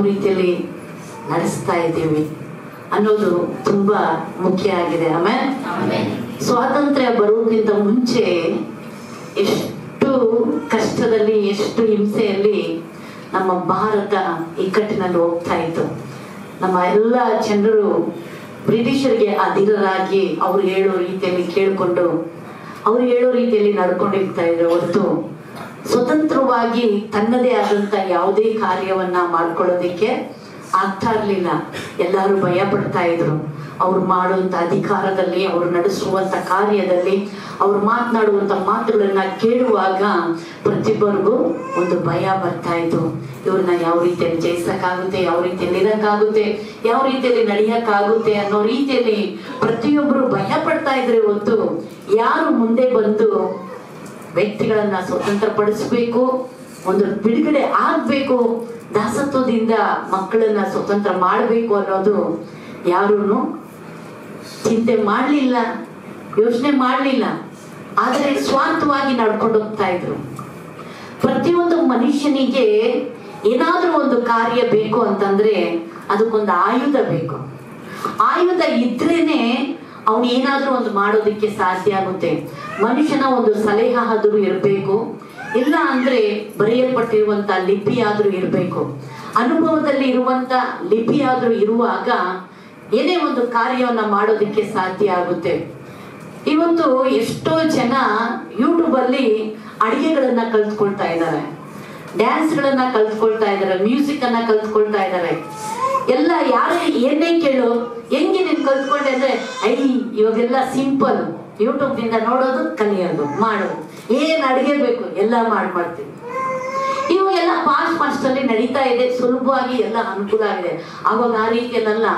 ರೀತಿಯಲ್ಲಿ ನಡೆಸ್ತಾ ಇದ್ದೀವಿ ಅನ್ನೋದು ತುಂಬಾ ಮುಖ್ಯ ಆಗಿದೆ ಆಮೇಲೆ ಸ್ವಾತಂತ್ರ್ಯ ಬರುವುದಕ್ಕಿಂತ ಮುಂಚೆ ಎಷ್ಟು ಕಷ್ಟದಲ್ಲಿ ಎಷ್ಟು ಹಿಂಸೆಯಲ್ಲಿ ನಮ್ಮ ಭಾರತ ಇಕ್ಕಟ್ಟಿನಲ್ಲಿ ಹೋಗ್ತಾ ಇತ್ತು ನಮ್ಮ ಎಲ್ಲ ಜನರು ಬ್ರಿಟಿಷರಿಗೆ ಅಧೀರರಾಗಿ ಅವ್ರು ಹೇಳೋ ರೀತಿಯಲ್ಲಿ ಕೇಳಿಕೊಂಡು ಅವ್ರು ಹೇಳೋ ರೀತಿಯಲ್ಲಿ ನಡ್ಕೊಂಡಿರ್ತಾ ಇದ್ರು ಹೊರತು ಸ್ವತಂತ್ರವಾಗಿ ತನ್ನದೇ ಆದಂತ ಯಾವುದೇ ಕಾರ್ಯವನ್ನ ಮಾಡ್ಕೊಳ್ಳೋದಿಕ್ಕೆ ಆಗ್ತಾ ಇರ್ಲಿಲ್ಲ ಎಲ್ಲರೂ ಭಯ ಪಡ್ತಾ ಇದ್ರು ಅವ್ರು ಮಾಡುವಂತ ಅಧಿಕಾರದಲ್ಲಿ ಅವ್ರು ನಡೆಸುವಂತ ಕಾರ್ಯದಲ್ಲಿ ಅವ್ರು ಮಾತನಾಡುವಂತ ಮಾತುಗಳನ್ನ ಕೇಳುವಾಗ ಪ್ರತಿಯೊಬ್ಬರಿಗೂ ಒಂದು ಭಯ ಬರ್ತಾ ಇತ್ತು ಇವ್ರನ್ನ ಯಾವ ರೀತಿಯಲ್ಲಿ ಜಯಿಸಕ್ಕಾಗುತ್ತೆ ಯಾವ ರೀತಿಯಲ್ಲಿ ಇರಕ್ಕಾಗುತ್ತೆ ಯಾವ ರೀತಿಯಲ್ಲಿ ನಡೆಯಕ್ಕಾಗುತ್ತೆ ಅನ್ನೋ ರೀತಿಯಲ್ಲಿ ಪ್ರತಿಯೊಬ್ಬರು ಭಯ ಪಡ್ತಾ ಇದ್ರೆ ಹೊತ್ತು ಯಾರು ಮುಂದೆ ಬಂದು ವ್ಯಕ್ತಿಗಳನ್ನ ಸ್ವತಂತ್ರ ಪಡಿಸ್ಬೇಕು ಒಂದು ಬಿಡುಗಡೆ ಆಗ್ಬೇಕು ದಾಸತ್ವದಿಂದ ಮಕ್ಕಳನ್ನ ಸ್ವತಂತ್ರ ಮಾಡಬೇಕು ಅನ್ನೋದು ಯಾರೂ ಚಿಂತೆ ಮಾಡಲಿಲ್ಲ ಯೋಚನೆ ಮಾಡಲಿಲ್ಲ ಆದರೆ ಸ್ವಾರ್ಥವಾಗಿ ನಡ್ಕೊಂಡು ಹೋಗ್ತಾ ಇದ್ರು ಪ್ರತಿಯೊಂದು ಮನುಷ್ಯನಿಗೆ ಏನಾದ್ರೂ ಒಂದು ಕಾರ್ಯ ಬೇಕು ಅಂತಂದ್ರೆ ಅದಕ್ಕೊಂದು ಆಯುಧ ಬೇಕು ಆಯುಧ ಇದ್ರೇನೆ ಅವನು ಏನಾದ್ರೂ ಒಂದು ಮಾಡೋದಕ್ಕೆ ಸಾಧ್ಯ ಆಗುತ್ತೆ ಮನುಷ್ಯನ ಒಂದು ಸಲಹೆ ಆದ್ರೂ ಇರಬೇಕು ಇಲ್ಲ ಅಂದ್ರೆ ಬರೆಯಲ್ಪಟ್ಟಿರುವಂತ ಲಿಪಿ ಆದ್ರೂ ಇರಬೇಕು ಅನುಭವದಲ್ಲಿ ಇರುವಂತ ಲಿಪಿ ಆದ್ರೂ ಇರುವಾಗ ಏನೇ ಒಂದು ಕಾರ್ಯವನ್ನ ಮಾಡೋದಕ್ಕೆ ಸಾಧ್ಯ ಆಗುತ್ತೆ ಇವತ್ತು ಎಷ್ಟೋ ಜನ ಯೂಟ್ಯೂಬ್ ಅಲ್ಲಿ ಅಡಿಗೆಗಳನ್ನ ಕಲ್ತ್ಕೊಳ್ತಾ ಇದ್ದಾರೆ ಡ್ಯಾನ್ಸ್ ಗಳನ್ನ ಕಲ್ತ್ಕೊಳ್ತಾ ಇದ್ದಾರೆ ಮ್ಯೂಸಿಕ್ ಅನ್ನ ಕಲ್ತ್ಕೊಳ್ತಾ ಇದ್ದಾರೆ ಎಲ್ಲ ಯಾರೇ ಏನೇ ಕೇಳು ಹೆಂಗೆ ನೀನ್ ಕಲ್ತ್ಕೊಂಡೆ ಅಂದ್ರೆ ಐ ಇವಾಗೆಲ್ಲ ಸಿಂಪಲ್ ಯೂಟ್ಯೂಬ್ ನಿಂದ ನೋಡೋದು ಕಲಿಯೋದು ಮಾಡೋದು ಏನ್ ಅಡಿಗೆ ಬೇಕು ಎಲ್ಲ ಮಾಡಿ ಮಾಡ್ತೀವಿ ಇವಾಗೆಲ್ಲ ಫಾಸ್ಟ್ ಫಾಸ್ಟ್ ಅಲ್ಲಿ ನಡೀತಾ ಇದೆ ಸುಲಭವಾಗಿ ಎಲ್ಲ ಅನುಕೂಲ ಆಗಿದೆ ಅವಾಗ ಆ ರೀತಿಯಲ್ಲ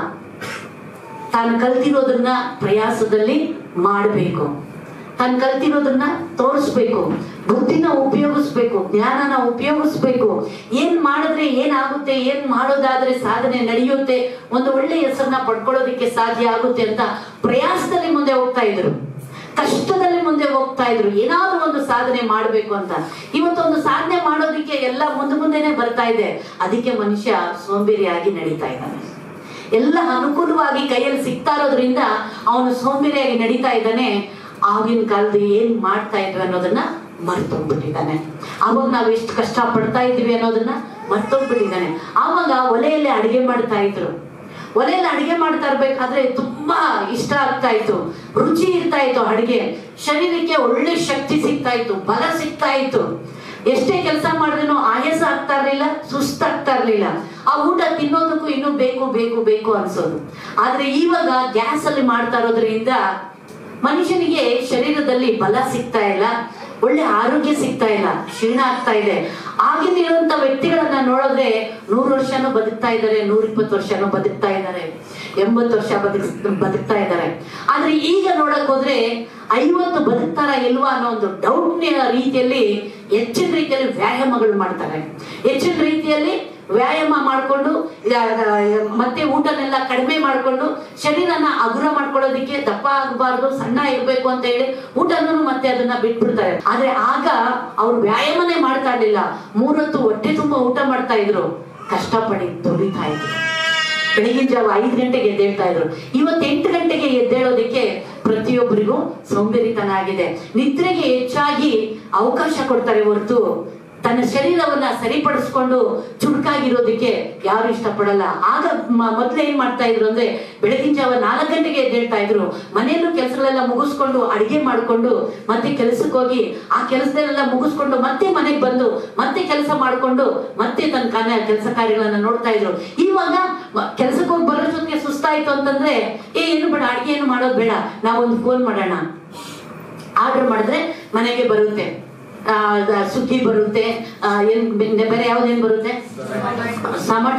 ತಾನು ಕಲ್ತಿರೋದನ್ನ ಪ್ರಯಾಸದಲ್ಲಿ ಮಾಡಬೇಕು ತಾನು ಕಲ್ತಿರೋದನ್ನ ತೋರಿಸ್ಬೇಕು ಬುದ್ಧಿನ ಉಪಯೋಗಿಸ್ಬೇಕು ಜ್ಞಾನನ ಉಪಯೋಗಿಸ್ಬೇಕು ಏನ್ ಮಾಡಿದ್ರೆ ಏನಾಗುತ್ತೆ ಏನ್ ಮಾಡೋದಾದ್ರೆ ಸಾಧನೆ ನಡೆಯುತ್ತೆ ಒಂದು ಒಳ್ಳೆ ಹೆಸರನ್ನ ಪಡ್ಕೊಳ್ಳೋದಿಕ್ಕೆ ಸಾಧ್ಯ ಆಗುತ್ತೆ ಅಂತ ಪ್ರಯಾಸದಲ್ಲಿ ಮುಂದೆ ಹೋಗ್ತಾ ಇದ್ರು ಕಷ್ಟದಲ್ಲಿ ಮುಂದೆ ಹೋಗ್ತಾ ಇದ್ರು ಏನಾದ್ರೂ ಒಂದು ಸಾಧನೆ ಮಾಡಬೇಕು ಅಂತ ಇವತ್ತೊಂದು ಸಾಧನೆ ಮಾಡೋದಿಕ್ಕೆ ಎಲ್ಲ ಮುಂದೆ ಮುಂದೆನೆ ಬರ್ತಾ ಇದೆ ಅದಕ್ಕೆ ಮನುಷ್ಯ ಸೋಂಬೇರಿಯಾಗಿ ನಡೀತಾ ಇದ್ದಾನೆ ಎಲ್ಲ ಅನುಕೂಲವಾಗಿ ಕೈಯಲ್ಲಿ ಸಿಗ್ತಾ ಇರೋದ್ರಿಂದ ಅವನು ಸೋಂಬೇರಿಯಾಗಿ ನಡೀತಾ ಇದ್ದಾನೆ ಆಗಿನ ಕಾಲದ ಏನ್ ಮಾಡ್ತಾ ಇದ್ವಿ ಅನ್ನೋದನ್ನ ಮರ್ತೋಗ್ಬಿಟ್ಟಿದ್ದಾನೆ ಅವಾಗ ನಾವ್ ಎಷ್ಟು ಕಷ್ಟ ಪಡ್ತಾ ಇದ್ವಿ ಅನ್ನೋದನ್ನ ಮರ್ತೋಗ್ಬಿಟ್ಟಿದ್ದಾನೆ ಆವಾಗ ಒಲೆಯಲ್ಲಿ ಅಡಿಗೆ ಮಾಡ್ತಾ ಇದ್ರು ಒಲೆಯಲ್ಲಿ ಅಡಿಗೆ ಮಾಡ್ತಾ ಇರ್ಬೇಕಾದ್ರೆ ತುಂಬಾ ಇಷ್ಟ ಆಗ್ತಾ ಇತ್ತು ರುಚಿ ಇರ್ತಾ ಇತ್ತು ಅಡಿಗೆ ಶರೀರಕ್ಕೆ ಒಳ್ಳೆ ಶಕ್ತಿ ಸಿಗ್ತಾ ಇತ್ತು ಬಲ ಸಿಗ್ತಾ ಇತ್ತು ಎಷ್ಟೇ ಕೆಲಸ ಮಾಡಿದ್ರು ಆಯಾಸ ಆಗ್ತಾ ಇರ್ಲಿಲ್ಲ ಸುಸ್ತಾಗ್ತಾ ಇರ್ಲಿಲ್ಲ ಆ ಊಟ ತಿನ್ನೋದಕ್ಕೂ ಇನ್ನೂ ಬೇಕು ಬೇಕು ಬೇಕು ಅನ್ಸೋದು ಆದ್ರೆ ಇವಾಗ ಗ್ಯಾಸ್ ಅಲ್ಲಿ ಮಾಡ್ತಾ ಇರೋದ್ರಿಂದ ಮನುಷ್ಯನಿಗೆ ಶರೀರದಲ್ಲಿ ಬಲ ಸಿಗ್ತಾ ಇಲ್ಲ ಒಳ್ಳೆ ಆರೋಗ್ಯ ಸಿಗ್ತಾ ಇಲ್ಲ ಕ್ಷೀಣ ಆಗ್ತಾ ಇದೆ ಆಗಿನ ಇರುವಂತ ವ್ಯಕ್ತಿಗಳನ್ನ ನೋಡಿದ್ರೆ ನೂರು ವರ್ಷನೂ ಬದುಕ್ತಾ ಇದ್ದಾರೆ ನೂರ ಇಪ್ಪತ್ತು ವರ್ಷನೂ ಬದುಕ್ತಾ ಇದ್ದಾರೆ ಎಂಬತ್ತು ವರ್ಷ ಬದುಕ್ ಬದುಕ್ತಾ ಇದ್ದಾರೆ ಆದ್ರೆ ಈಗ ನೋಡಕ್ ಹೋದ್ರೆ ಐವತ್ತು ಬದುಕ್ತಾರ ಇಲ್ವಾ ಅನ್ನೋ ಒಂದು ಡೌಟ್ ರೀತಿಯಲ್ಲಿ ಹೆಚ್ಚಿನ ರೀತಿಯಲ್ಲಿ ವ್ಯಾಯಾಮಗಳು ಮಾಡ್ತಾರೆ ಹೆಚ್ಚಿನ ರೀತಿಯಲ್ಲಿ ವ್ಯಾಯಾಮ ಮಾಡಿಕೊಂಡು ಮತ್ತೆ ಊಟನೆಲ್ಲ ಕಡಿಮೆ ಮಾಡಿಕೊಂಡು ಶರೀರನ ಹಗುರ ಮಾಡ್ಕೊಳ್ಳೋದಿಕ್ಕೆ ದಪ್ಪ ಆಗಬಾರ್ದು ಸಣ್ಣ ಇರ್ಬೇಕು ಅಂತ ಹೇಳಿ ಊಟನೂ ಮತ್ತೆ ಅದನ್ನ ಬಿಟ್ಬಿಡ್ತಾರೆ ಆದ್ರೆ ಆಗ ಅವ್ರು ವ್ಯಾಯಾಮನೇ ಮಾಡ್ತಾ ಇರ್ಲಿಲ್ಲ ಮೂರೊತ್ತು ಹೊಟ್ಟೆ ತುಂಬಾ ಊಟ ಮಾಡ್ತಾ ಇದ್ರು ಕಷ್ಟಪಡಿ ದುಡಿತಾ ಇದ್ರು ಬೆಳಗಿನ ಜಾವ ಐದು ಗಂಟೆಗೆ ಎದ್ದೇಳ್ತಾ ಇದ್ರು ಇವತ್ತು ಎಂಟು ಗಂಟೆಗೆ ಎದ್ದೇಳೋದಕ್ಕೆ ಪ್ರತಿಯೊಬ್ಬರಿಗೂ ಸೋಂಬೇರಿತನ ಆಗಿದೆ ನಿದ್ರೆಗೆ ಹೆಚ್ಚಾಗಿ ಅವಕಾಶ ಕೊಡ್ತಾರೆ ಹೊರತು ತನ್ನ ಶರೀರವನ್ನ ಸರಿಪಡಿಸ್ಕೊಂಡು ಚುರುಕಾಗಿರೋದಕ್ಕೆ ಯಾರು ಇಷ್ಟಪಡಲ್ಲ ಆಗ ಮ- ಮೊದ್ಲು ಏನ್ ಮಾಡ್ತಾ ಇದ್ರು ಅಂದ್ರೆ ಬೆಳಗಿನ ಜಾವ ನಾಲ್ಕು ಗಂಟೆಗೆ ಎದ್ದೇಳ್ತಾ ಇದ್ರು ಮನೆಯಲ್ಲೂ ಕೆಲಸಗಳೆಲ್ಲ ಮುಗಿಸ್ಕೊಂಡು ಅಡಿಗೆ ಮಾಡ್ಕೊಂಡು ಮತ್ತೆ ಕೆಲಸಕ್ಕೆ ಹೋಗಿ ಆ ಕೆಲಸದಲ್ಲೆಲ್ಲ ಮುಗಿಸ್ಕೊಂಡು ಮತ್ತೆ ಮನೆಗೆ ಬಂದು ಮತ್ತೆ ಕೆಲಸ ಮಾಡ್ಕೊಂಡು ಮತ್ತೆ ತನ್ನ ಕನ ಕೆಲಸ ಕಾರ್ಯಗಳನ್ನ ನೋಡ್ತಾ ಇದ್ರು ಇವಾಗ ಕೆಲಸಕ್ಕೆ ಹೋಗಿ ಬರೋ ಜೊತೆಗೆ ಸುಸ್ತಾಯ್ತು ಅಂತಂದ್ರೆ ಏ ಏನು ಬೇಡ ಅಡಿಗೆ ಏನು ಮಾಡೋದು ಬೇಡ ನಾವೊಂದು ಫೋನ್ ಮಾಡೋಣ ಆರ್ಡರ್ ಮಾಡಿದ್ರೆ ಮನೆಗೆ ಬರುತ್ತೆ ಆ, ದ- ಸುಗ್ಗಿ ಬರುತ್ತೆ ಆ, ಏನ್ ಬೆ- ಬೇರೆ ಯಾವ್ದೇನ್ ಬರುತ್ತೆ ಟಮಾಟ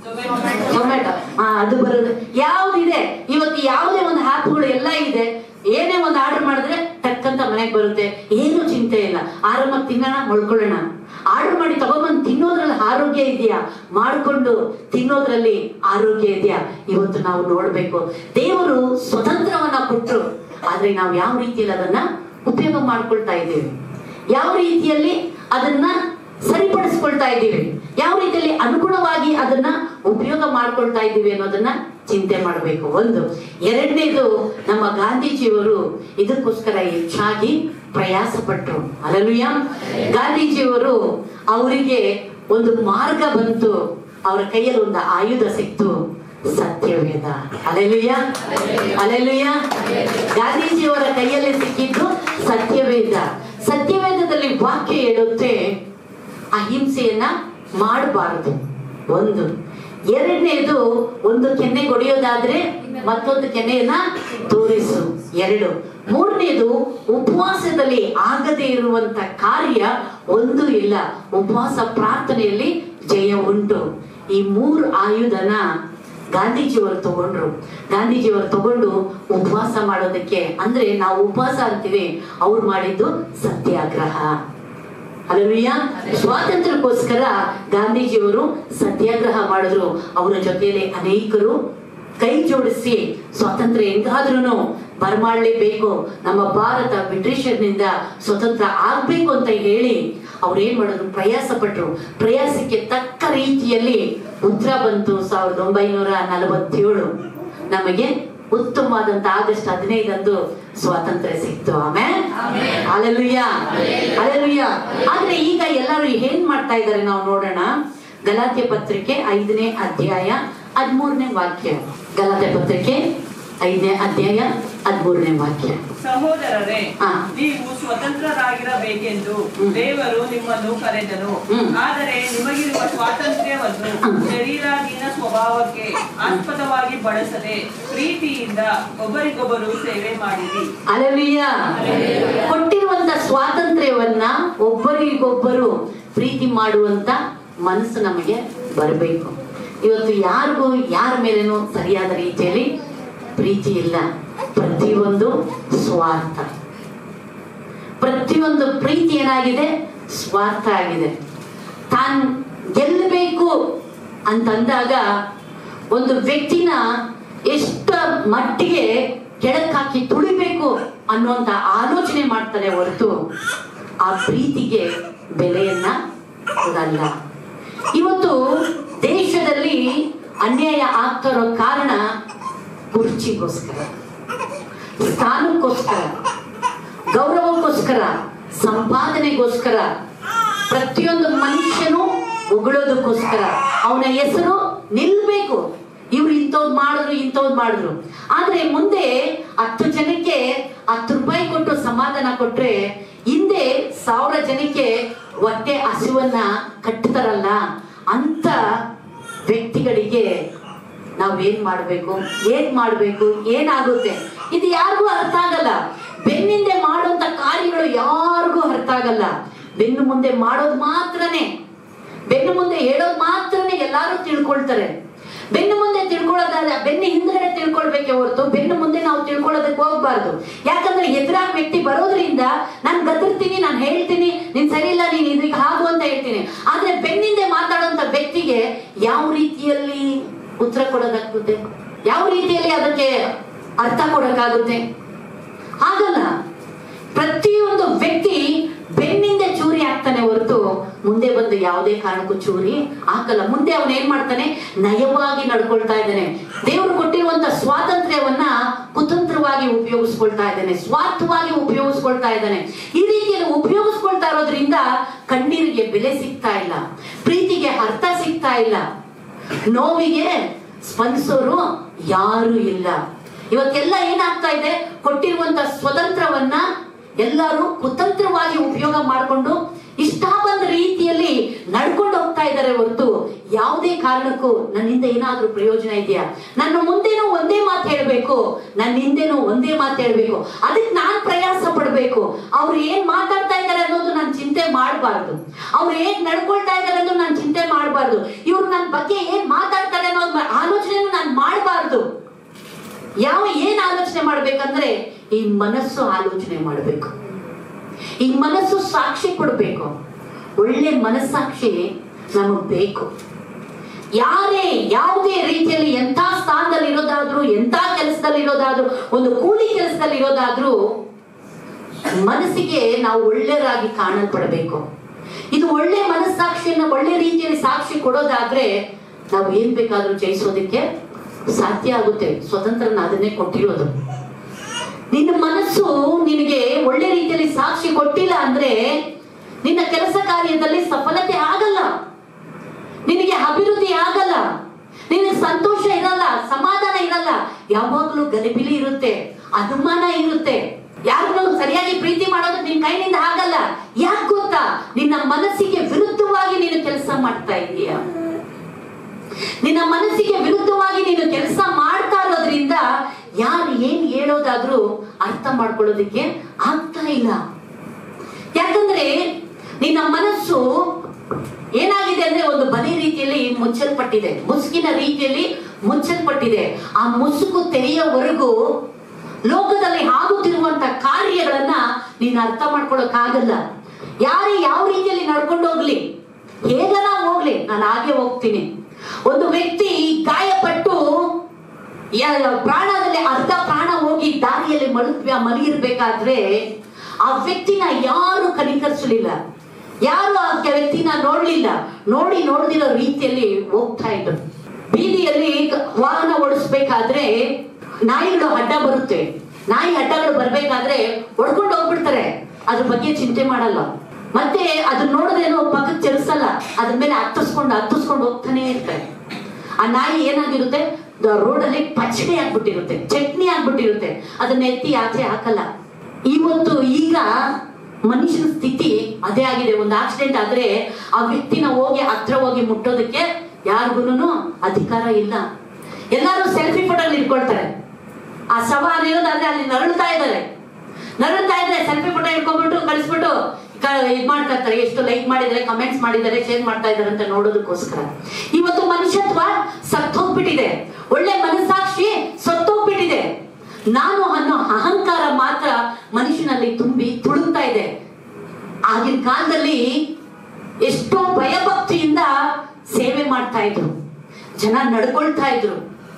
ಟೊಮೆಟೊ ಹಾ ಅದು ಬರುತ್ತೆ ಯಾವ್ದಿದೆ ಇವತ್ತು ಯಾವುದೇ ಒಂದು ಆ್ಯಪ್ಗಳು ಎಲ್ಲ ಇದೆ ಏನೇ ಒಂದು ಆರ್ಡರ್ ಮಾಡಿದ್ರೆ ಟಕ್ಕಂತ ಮನೆಗೆ ಬರುತ್ತೆ ಏನು ಚಿಂತೆ ಇಲ್ಲ ಆರಾಮಾಗಿ ತಿನ್ನೋಣ ಮಳ್ಕೊಳ್ಳೋಣ ಆರ್ಡರ್ ಮಾಡಿ ತಗೊಂಬಂದು ತಿನ್ನೋದ್ರಲ್ಲಿ ಆರೋಗ್ಯ ಇದೆಯಾ ಮಾಡ್ಕೊಂಡು ತಿನ್ನೋದ್ರಲ್ಲಿ ಆರೋಗ್ಯ ಇದೆಯಾ ಇವತ್ತು ನಾವು ನೋಡ್ಬೇಕು ದೇವರು ಸ್ವತಂತ್ರವನ್ನ ಕೊಟ್ರು ಆದ್ರೆ ನಾವು ಯಾವ ರೀತಿಯಲ್ಲಿ ಅದನ್ನ ಉಪಯೋಗ ಮಾಡ್ಕೊಳ್ತಾ ಇದ್ದೀವಿ ಯಾವ ರೀತಿಯಲ್ಲಿ ಅದನ್ನ ಸರಿಪಡಿಸ್ಕೊಳ್ತಾ ಇದ್ದೀವಿ ಯಾವ ರೀತಿಯಲ್ಲಿ ಅನುಗುಣವಾಗಿ ಅದನ್ನ ಉಪಯೋಗ ಮಾಡ್ಕೊಳ್ತಾ ಇದ್ದೀವಿ ಅನ್ನೋದನ್ನ ಚಿಂತೆ ಮಾಡಬೇಕು ಒಂದು ಎರಡನೇದು ನಮ್ಮ ಗಾಂಧೀಜಿಯವರು ಇದಕ್ಕೋಸ್ಕರ ಹೆಚ್ಚಾಗಿ ಪ್ರಯಾಸ ಪಟ್ಟರು ಅಲಲುಯ ಗಾಂಧೀಜಿಯವರು ಅವರಿಗೆ ಒಂದು ಮಾರ್ಗ ಬಂತು ಅವರ ಕೈಯಲ್ಲಿ ಒಂದು ಆಯುಧ ಸಿಕ್ತು ಸತ್ಯವೇದ ಅಲೆಲುಯ ಅಲೆಲುಯ ಗಾಂಧೀಜಿಯವರ ಕೈಯಲ್ಲಿ ಸಿಕ್ಕಿದ್ದು ಸತ್ಯವೇದ ಸತ್ಯವೇದದಲ್ಲಿ ವಾಕ್ಯ ಹೇಳುತ್ತೆ ಅಹಿಂಸೆಯನ್ನ ಮಾಡಬಾರದು ಒಂದು ಎರಡನೇದು ಒಂದು ಕೆನ್ನೆ ಕೊಡಿಯೋದಾದ್ರೆ ಮತ್ತೊಂದು ಕೆನ್ನೆಯನ್ನ ತೋರಿಸು ಎರಡು ಮೂರನೇದು ಉಪವಾಸದಲ್ಲಿ ಆಗದೇ ಇರುವಂತ ಕಾರ್ಯ ಒಂದು ಇಲ್ಲ ಉಪವಾಸ ಪ್ರಾರ್ಥನೆಯಲ್ಲಿ ಜಯ ಉಂಟು ಈ ಮೂರು ಆಯುಧನ ಗಾಂಧೀಜಿಯವರು ತಗೊಂಡ್ರು ಗಾಂಧೀಜಿಯವರು ತಗೊಂಡು ಉಪವಾಸ ಮಾಡೋದಕ್ಕೆ ಅಂದ್ರೆ ನಾವು ಉಪವಾಸ ಅಂತೀವಿ ಅವ್ರು ಮಾಡಿದ್ದು ಸತ್ಯಾಗ್ರಹ ಅಲ್ಲೂಯ್ಯ ಸ್ವಾತಂತ್ರ್ಯಕ್ಕೋಸ್ಕರ ಗಾಂಧೀಜಿಯವರು ಸತ್ಯಾಗ್ರಹ ಮಾಡಿದ್ರು ಅವರ ಜೊತೆಯಲ್ಲಿ ಅನೇಕರು ಕೈ ಜೋಡಿಸಿ ಸ್ವಾತಂತ್ರ್ಯ ಹೆಂಗಾದ್ರೂ ಬರಮಾಡಲೇಬೇಕು ನಮ್ಮ ಭಾರತ ಬ್ರಿಟಿಷರ್ನಿಂದ ಸ್ವತಂತ್ರ ಆಗ್ಬೇಕು ಅಂತ ಹೇಳಿ ಅವ್ರು ಏನ್ ಮಾಡಿದ್ರು ಪ್ರಯಾಸ ಪಟ್ರು ಪ್ರಯಾಸಕ್ಕೆ ತಕ್ಕ ರೀತಿಯಲ್ಲಿ ಉತ್ತರ ಬಂತು ಸಾವಿರದ ಒಂಬೈನೂರ ನಲವತ್ತೇಳು ನಮಗೆ ಉತ್ತಮವಾದಂತ ಆಗಸ್ಟ್ ಹದಿನೈದಂದು ಸ್ವಾತಂತ್ರ್ಯ ಸಿಕ್ತು ಆಮೇಲೆ ಅಲೆಲುಯ್ಯ ಅಲೆಲುಯ್ಯ ಆದ್ರೆ ಈಗ ಎಲ್ಲರೂ ಏನ್ ಮಾಡ್ತಾ ಇದ್ದಾರೆ ನಾವು ನೋಡೋಣ ಗಲಾತ್ಯ ಪತ್ರಿಕೆ ಐದನೇ ಅಧ್ಯಾಯ ಹದಿಮೂರನೇ ವಾಕ್ಯ ಗಲಾತ್ಯ ಪತ್ರಿಕೆ ಐದನೇ ಅಧ್ಯಾಯ ಹದಿಮೂರನೇ ವಾಕ್ಯ ಸಹೋದರರೇ ಹಾ. ನೀವು ಸ್ವತಂತ್ರರಾಗಿರಬೇಕೆಂದು ಹ್ಮ್. ದೇವರು ನಿಮ್ಮನ್ನು ಕರೆದನು ಹ್ಮ್. ಆದರೆ ನಿಮಗಿರುವ ಸ್ವಾತಂತ್ರ್ಯವನ್ನು ಹ್ಮ್. ಶರೀರಾಧೀನ ಸ್ವಭಾವಕ್ಕೆ ಆಸ್ಪದವಾಗಿ ಬಳಸದೆ ಪ್ರೀತಿಯಿಂದ ಒಬ್ಬರಿಗೊಬ್ಬರು ಸೇವೆ ಮಾಡಿರಿ ಅಲೆಲುಯ್ಯ ಕೊಟ್ಟಿರುವಂತ ಸ್ವಾತಂತ್ರ್ಯವನ್ನ ಒಬ್ಬರಿಗೊಬ್ಬರು ಪ್ರೀತಿ ಮಾಡುವಂತ ಮನಸ್ಸು ನಮಗೆ ಬರಬೇಕು ಇವತ್ತು ಯಾರಿಗೂ ಯಾರ ಮೇಲೇನೂ ಸರಿಯಾದ ರೀತಿಯಲ್ಲಿ ಪ್ರೀತಿ ಇಲ್ಲ ಪ್ರತಿಯೊಂದು ಸ್ವಾರ್ಥ ಪ್ರತಿಯೊಂದು ಪ್ರೀತಿ ಏನಾಗಿದೆ ಸ್ವಾರ್ಥ ಆಗಿದೆ ತಾನ್ ಗೆಲ್ಲಬೇಕು ಅಂತಂದಾಗ ಒಂದು ವ್ಯಕ್ತಿನ ಎಷ್ಟ ಮಟ್ಟಿಗೆ ಕೆಳಕ್ಕಾಕಿ ತುಳಿಬೇಕು ಅನ್ನುವಂತ ಆಲೋಚನೆ ಮಾಡ್ತಾರೆ ಹೊರತು ಆ ಪ್ರೀತಿಗೆ ಬೆಲೆಯನ್ನ ಕೊಡಲ್ಲ ಇವತ್ತು ದೇಶದಲ್ಲಿ ಅನ್ಯಾಯ ಆಗ್ತಾ ಇರೋ ಕಾರಣ ಕುರ್ಚಿಗೋಸ್ಕರ ಸ್ಥಾನಕ್ಕೋಸ್ಕರ ಗೌರವಕ್ಕೋಸ್ಕರ ಸಂಪಾದನೆಗೋಸ್ಕರ ಪ್ರತಿಯೊಂದು ಮನುಷ್ಯನು ಉಗುಳೋದಕ್ಕೋಸ್ಕರ ಅವನ ಹೆಸರು ನಿಲ್ಬೇಕು ಇವ್ರು ಇಂಥವ್ದು ಮಾಡಿದ್ರು ಇಂಥವ್ದು ಮಾಡಿದ್ರು ಆದ್ರೆ ಮುಂದೆ ಹತ್ತು ಜನಕ್ಕೆ ಹತ್ತು ರೂಪಾಯಿ ಕೊಟ್ಟು ಸಮಾಧಾನ ಕೊಟ್ರೆ ಹಿಂದೆ ಸಾವಿರ ಜನಕ್ಕೆ ಹೊಟ್ಟೆ ಹಸಿವನ್ನ ಕಟ್ತಾರಲ್ಲ ಅಂತ ವ್ಯಕ್ತಿಗಳಿಗೆ ನಾವ್ ಏನ್ ಮಾಡ್ಬೇಕು ಏನ್ ಮಾಡ್ಬೇಕು ಏನಾಗುತ್ತೆ ಇದು ಯಾರಿಗೂ ಅರ್ಥ ಆಗಲ್ಲ ಬೆನ್ನಿಂದೆ ಮಾಡುವಂತ ಕಾರ್ಯಗಳು ಯಾರಿಗೂ ಅರ್ಥ ಆಗಲ್ಲ ಬೆನ್ನು ಮುಂದೆ ಮಾಡೋದು ಮಾತ್ರನೇ ಬೆನ್ನು ಮುಂದೆ ಹೇಳೋದು ಮಾತ್ರನೇ ಎಲ್ಲಾರು ತಿಳ್ಕೊಳ್ತಾರೆ ಬೆನ್ನು ಮುಂದೆ ತಿಳ್ಕೊಳ್ಳೋದಾದ್ರೆ ಬೆನ್ನು ಹಿಂದ್ಗಡೆ ತಿಳ್ಕೊಳ್ಬೇಕೆ ಹೊರತು ಬೆನ್ನು ಮುಂದೆ ನಾವು ತಿಳ್ಕೊಳ್ಳೋದಕ್ಕೆ ಹೋಗ್ಬಾರ್ದು ಯಾಕಂದ್ರೆ ಎದುರಾಗ ವ್ಯಕ್ತಿ ಬರೋದ್ರಿಂದ ನಾನು ಗದರ್ತೀನಿ ನಾನು ಹೇಳ್ತೀನಿ ನೀನ್ ಸರಿ ಇಲ್ಲ ನೀನ್ ಇದಕ್ಕೆ ಹಾಗು ಅಂತ ಹೇಳ್ತೀನಿ ಆದ್ರೆ ಬೆನ್ನಿಂದೆ ಮಾತಾಡುವಂತ ವ್ಯಕ್ತಿಗೆ ಯಾವ ರೀತಿಯಲ್ಲಿ ಉತ್ತರ ಕೊಡೋದಾಗುತ್ತೆ ಯಾವ ರೀತಿಯಲ್ಲಿ ಅದಕ್ಕೆ ಅರ್ಥ ಕೊಡೋಕ್ಕಾಗುತ್ತೆ ಆಗಲ್ಲ ಪ್ರತಿಯೊಂದು ವ್ಯಕ್ತಿ ಬೆನ್ನಿಂದ ಚೂರಿ ಆಗ್ತಾನೆ ಹೊರತು ಮುಂದೆ ಬಂದು ಯಾವುದೇ ಕಾರಣಕ್ಕೂ ಚೂರಿ ಹಾಕಲ್ಲ ಮುಂದೆ ಅವನು ಏನ್ ಮಾಡ್ತಾನೆ ನಯವಾಗಿ ನಡ್ಕೊಳ್ತಾ ಇದ್ದಾನೆ ದೇವರು ಕೊಟ್ಟಿರುವಂತ ಸ್ವಾತಂತ್ರ್ಯವನ್ನ ಕುತಂತ್ರವಾಗಿ ಉಪಯೋಗಿಸ್ಕೊಳ್ತಾ ಇದ್ದಾನೆ ಸ್ವಾರ್ಥವಾಗಿ ಉಪಯೋಗಿಸ್ಕೊಳ್ತಾ ಇದ್ದಾನೆ ಈ ರೀತಿಯಲ್ಲಿ ಉಪಯೋಗಿಸ್ಕೊಳ್ತಾ ಇರೋದ್ರಿಂದ ಕಣ್ಣೀರಿಗೆ ಬೆಲೆ ಸಿಗ್ತಾ ಇಲ್ಲ ಪ್ರೀತಿಗೆ ಅರ್ಥ ಸಿಗ್ತಾ ಇಲ್ಲ ನೋವಿಗೆ ಸ್ಪಂದಿಸೋರು ಯಾರು ಇಲ್ಲ ಇವತ್ತೆಲ್ಲ ಏನಾಗ್ತಾ ಇದೆ ಕೊಟ್ಟಿರುವಂತ ಸ್ವತಂತ್ರವನ್ನ ಎಲ್ಲರೂ ಕುತಂತ್ರವಾಗಿ ಉಪಯೋಗ ಮಾಡಿಕೊಂಡು ಇಷ್ಟ ಬಂದ ರೀತಿಯಲ್ಲಿ ನಡ್ಕೊಂಡು ಹೋಗ್ತಾ ಇದ್ದಾರೆ ಹೊರತು ಯಾವುದೇ ಕಾರಣಕ್ಕೂ ನನ್ನಿಂದ ಏನಾದ್ರೂ ಪ್ರಯೋಜನ ಇದೆಯಾ ನನ್ನ ಮುಂದೆನೂ ಒಂದೇ ಮಾತು ಹೇಳ್ಬೇಕು ನನ್ನ ಹಿಂದೆನೂ ಒಂದೇ ಮಾತು ಹೇಳ್ಬೇಕು ಅದಕ್ಕೆ ನಾನ್ ಪ್ರಯಾಸ ಪಡ್ಬೇಕು ಅವ್ರು ಏನ್ ಮಾತಾಡ್ತಾ ಇದ್ದಾರೆ ಅನ್ನೋದು ನಾನು ಚಿಂತೆ ಮಾಡಬಾರ್ದು ಅವ್ರು ಹೇಗ್ ನಡ್ಕೊಳ್ತಾ ಇದ್ದಾರೆ ಅನ್ನೋದು ನಾನು ಚಿಂತೆ ಮಾಡಬಾರ್ದು ಇವ್ರು ನನ್ನ ಬಗ್ಗೆ ಏನ್ ಮಾತಾಡ್ತಾರೆ ಅನ್ನೋದು ಆಲೋಚನೆ ನಾನು ಮಾಡಬಾರ್ದು ಯಾವ ಏನ್ ಆಲೋಚನೆ ಮಾಡ್ಬೇಕಂದ್ರೆ ಈ ಮನಸ್ಸು ಆಲೋಚನೆ ಮಾಡಬೇಕು ಈ ಮನಸ್ಸು ಸಾಕ್ಷಿ ಕೊಡ್ಬೇಕು ಒಳ್ಳೆ ಮನಸ್ಸಾಕ್ಷಿ ನಮಗ್ ಬೇಕು ಯಾರೇ ಯಾವುದೇ ರೀತಿಯಲ್ಲಿ ಎಂಥ ಸ್ಥಾನದಲ್ಲಿ ಇರೋದಾದ್ರೂ ಎಂಥ ಕೆಲಸದಲ್ಲಿ ಇರೋದಾದ್ರೂ ಒಂದು ಕೂಲಿ ಕೆಲಸದಲ್ಲಿ ಇರೋದಾದ್ರೂ ಮನಸ್ಸಿಗೆ ನಾವು ಒಳ್ಳೆಯರಾಗಿ ಕಾಣಲ್ಪಡಬೇಕು ಇದು ಒಳ್ಳೆ ಮನಸ್ಸಾಕ್ಷಿಯನ್ನ ಒಳ್ಳೆ ರೀತಿಯಲ್ಲಿ ಸಾಕ್ಷಿ ಕೊಡೋದಾದ್ರೆ ನಾವು ಏನ್ ಬೇಕಾದ್ರೂ ಜಯಿಸೋದಕ್ಕೆ ಸಾಧ್ಯ ಆಗುತ್ತೆ ಸ್ವತಂತ್ರನ ಅದನ್ನೇ ಕೊಟ್ಟಿರೋದು ನಿನ್ನ ಮನಸ್ಸು ನಿನಗೆ ಒಳ್ಳೆ ರೀತಿಯಲ್ಲಿ ಸಾಕ್ಷಿ ಕೊಟ್ಟಿಲ್ಲ ಅಂದ್ರೆ ನಿನ್ನ ಕೆಲಸ ಕಾರ್ಯದಲ್ಲಿ ಸಫಲತೆ ಆಗಲ್ಲ ನಿನಗೆ ಅಭಿವೃದ್ಧಿ ಆಗಲ್ಲ ನಿನಗೆ ಸಂತೋಷ ಇರಲ್ಲ ಸಮಾಧಾನ ಇರಲ್ಲ ಯಾವಾಗ್ಲೂ ಗಲಿಬಿಲಿ ಇರುತ್ತೆ ಅನುಮಾನ ಇರುತ್ತೆ ಯಾರನ್ನು ಸರಿಯಾಗಿ ಪ್ರೀತಿ ಮಾಡೋದು ನಿನ್ ಕೈನಿಂದ ಆಗಲ್ಲ ಯಾಕೆ ಗೊತ್ತಾ ನಿನ್ನ ಮನಸ್ಸಿಗೆ ವಿರುದ್ಧವಾಗಿ ನೀನು ಕೆಲಸ ಮಾಡ್ತಾ ಇದೀಯ ನಿನ್ನ ಮನಸ್ಸಿಗೆ ವಿರುದ್ಧವಾಗಿ ನೀನು ಕೆಲಸ ಮಾಡ್ತಾ ಇರೋದ್ರಿಂದ ಯಾರು ಏನ್ ಹೇಳೋದಾದ್ರೂ ಅರ್ಥ ಮಾಡ್ಕೊಳ್ಳೋದಕ್ಕೆ ಆಗ್ತಾ ಇಲ್ಲ ಯಾಕಂದ್ರೆ ನಿನ್ನ ಮನಸ್ಸು ಏನಾಗಿದೆ ಅಂದ್ರೆ ಒಂದು ಬಲಿ ರೀತಿಯಲ್ಲಿ ಮುಚ್ಚಲ್ಪಟ್ಟಿದೆ ಮುಸುಕಿನ ರೀತಿಯಲ್ಲಿ ಮುಚ್ಚಲ್ಪಟ್ಟಿದೆ ಆ ಮುಸುಕು ತೆರೆಯೋವರೆಗೂ ಲೋಕದಲ್ಲಿ ಆಗುತ್ತಿರುವಂತ ಕಾರ್ಯಗಳನ್ನ ನೀನು ಅರ್ಥ ಮಾಡ್ಕೊಳಕ್ಕಾಗಲ್ಲ ಯಾರೇ ಯಾವ ರೀತಿಯಲ್ಲಿ ನಡ್ಕೊಂಡು ಹೋಗ್ಲಿ ಹೇಗನ ಹೋಗ್ಲಿ ನಾನು ಹಾಗೆ ಹೋಗ್ತೀನಿ ಒಂದು ವ್ಯಕ್ತಿ ಗಾಯಪಟ್ಟು ಯಾ- ಪ್ರಾಣದಲ್ಲಿ ಅರ್ಧ ಪ್ರಾಣ ಹೋಗಿ ದಾರಿಯಲ್ಲಿ ಮಲಗ್ ಮಲಗಿರ್ಬೇಕಾದ್ರೆ ಆ ವ್ಯಕ್ತಿನ ಯಾರು ಕನಿಕರಿಸಲಿಲ್ಲ ಯಾರು ಆ ವ್ಯಕ್ತಿನ ನೋಡ್ಲಿಲ್ಲ ನೋಡಿ ನೋಡ್ದಿರೋ ರೀತಿಯಲ್ಲಿ ಹೋಗ್ತಾ ಇದ್ರು ಬೀದಿಯಲ್ಲಿ ಗ- ವಾಹನ ಓಡಿಸ್ಬೇಕಾದ್ರೆ ನಾಯಿಗಳು ಅಡ್ಡ ಬರುತ್ತೆ ನಾಯಿ ಅಡ್ಡಗಳು ಬರ್ಬೇಕಾದ್ರೆ ಹೊಡ್ಕೊಂಡು ಹೋಗ್ಬಿಡ್ತಾರೆ ಅದ್ರ ಬಗ್ಗೆ ಚಿಂತೆ ಮಾಡಲ್ಲ ಮತ್ತೆ ಅದನ್ನ ನೋಡಿದ್ರೇನು ಪಕ್ಕಕ್ಕೆ ಚಲಿಸಲ್ಲ ಅದ್ರ ಮೇಲೆ ಹತ್ತಿಸ್ಕೊಂಡು ಹತ್ತಿಸ್ಕೊಂಡು ಹೋಗ್ತಾನೆ ಇರ್ತಾರೆ ಆ ನಾಯಿ ಏನಾಗಿರುತ್ತೆ ರೋಡಲ್ಲಿ ಪಚಡಿ ಆಗ್ಬಿಟ್ಟಿರುತ್ತೆ ಚಟ್ನಿ ಆಗ್ಬಿಟ್ಟಿರುತ್ತೆ ಅದನ್ನ ಎತ್ತಿ ಆಚೆ ಹಾಕಲ್ಲ ಇವತ್ತು ಈಗ ಮನುಷ್ಯನ ಸ್ಥಿತಿ ಅದೇ ಆಗಿದೆ ಒಂದು ಆಕ್ಸಿಡೆಂಟ್ ಆದ್ರೆ ಆ ವ್ಯಕ್ತಿನ ಹೋಗಿ ಹತ್ರ ಹೋಗಿ ಮುಟ್ಟೋದಕ್ಕೆ ಯಾರಿಗೂ ಅಧಿಕಾರ ಇಲ್ಲ ಎಲ್ಲರೂ ಸೆಲ್ಫಿ ಫೋಟೋ ಇಟ್ಕೊಳ್ತಾರೆ ಆ ಶವ ಅನ್ನೋದಾದ್ರೆ ಅಲ್ಲಿ ನರಳ್ತಾ ಇದ್ದಾರೆ ನರಳ್ತಾ ಇದ್ರೆ ಸೆಲ್ಫಿ ಫೋಟೋ ಇಟ್ಕೊಂಡ್ಬಿಟ್ಟು ಕಳಿಸ್ಬಿಟ್ಟು ಕ- ಇದ್ ಮಾಡ್ತಾ ಇರ್ತಾರೆ ಎಷ್ಟು ಲೈಕ್ ಮಾಡಿದ್ದಾರೆ ಕಮೆಂಟ್ಸ್ ಮಾಡಿದ್ದಾರೆ ಶೇರ್ ಮಾಡ್ತಾ ಇದ್ದಾರೆ ಅಂತ ನೋಡೋದಕ್ಕೋಸ್ಕರ ಇವತ್ತು ಮನುಷ್ಯತ್ವ ಸತ್ತೋಗ್ಬಿಟ್ಟಿದೆ ಒಳ್ಳೆ ಮನಸ್ಸಾಕ್ಷಿ ಸತ್ತೋಗ್ಬಿಟ್ಟಿದೆ ನಾನು ಅನ್ನೋ ಅಹಂಕಾರ ಮಾತ್ರ ಮನುಷ್ಯನಲ್ಲಿ ತುಂಬಿ ತುಳುಕ್ತಾ ಇದೆ ಆಗಿನ ಕಾಲದಲ್ಲಿ ಎಷ್ಟೋ ಭಯಭಕ್ತಿಯಿಂದ ಸೇವೆ ಮಾಡ್ತಾ ಇದ್ರು ಜನ ನಡ್ಕೊಳ್ತಾ ಇದ್ರು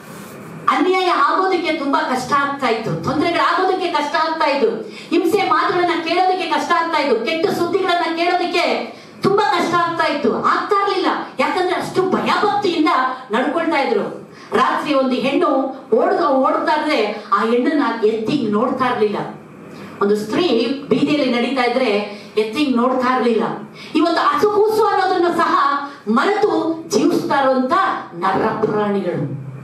ಅನ್ಯಾಯ ಆಗೋದಕ್ಕೆ ತುಂಬಾ ಕಷ್ಟ ಆಗ್ತಾ ಇತ್ತು ತೊಂದರೆಗಳಾಗೋದಕ್ಕೆ ಕಷ್ಟ ಆಗ್ತಾ ಇತ್ತು ಹಿಂಸೆ ಮಾತುಗಳನ್ನ ಕೇಳೋದಕ್ಕೆ ಕಷ್ಟ ಆಗ್ತಾ ಇತ್ತು ಕೆಟ್ಟ ಸುದ್ದಿಗಳನ್ನ ಕೇಳೋದಕ್ಕೆ ತುಂಬಾ ಕಷ್ಟ ಆಗ್ತಾ ಇತ್ತು ಆಗ್ತಾ ಇರ್ಲಿಲ್ಲ ಯಾಕಂದ್ರೆ ಅಷ್ಟು ಭಯಭಕ್ತಿಯಿಂದ ನಡ್ಕೊಳ್ತಾ ಇದ್ರು ರಾತ್ರಿ ಒಂದು ಹೆಣ್ಣು ಓಡ್ ಓಡ್ತಾ ಇದ್ರೆ ಆ ಹೆಣ್ಣನ್ನ ಎತ್ತಿ ನೋಡ್ತಾ ಇರ್ಲಿಲ್ಲ ಒಂದು ಸ್ತ್ರೀ ಬೀದಿಯಲ್ಲಿ ನಡೀತಾ ಇದ್ರೆ ಎತ್ತಿ ನೋಡ್ತಾ ಇರ್ಲಿಲ್ಲ ಇವತ್ತು ಹಸುಗೂಸು ಅನ್ನೋದನ್ನು ಸಹ ಮರೆತು ಜೀವಿಸ್ತಾ ಇರುವಂತ ನರ ಪ್ರಾಣಿಗಳು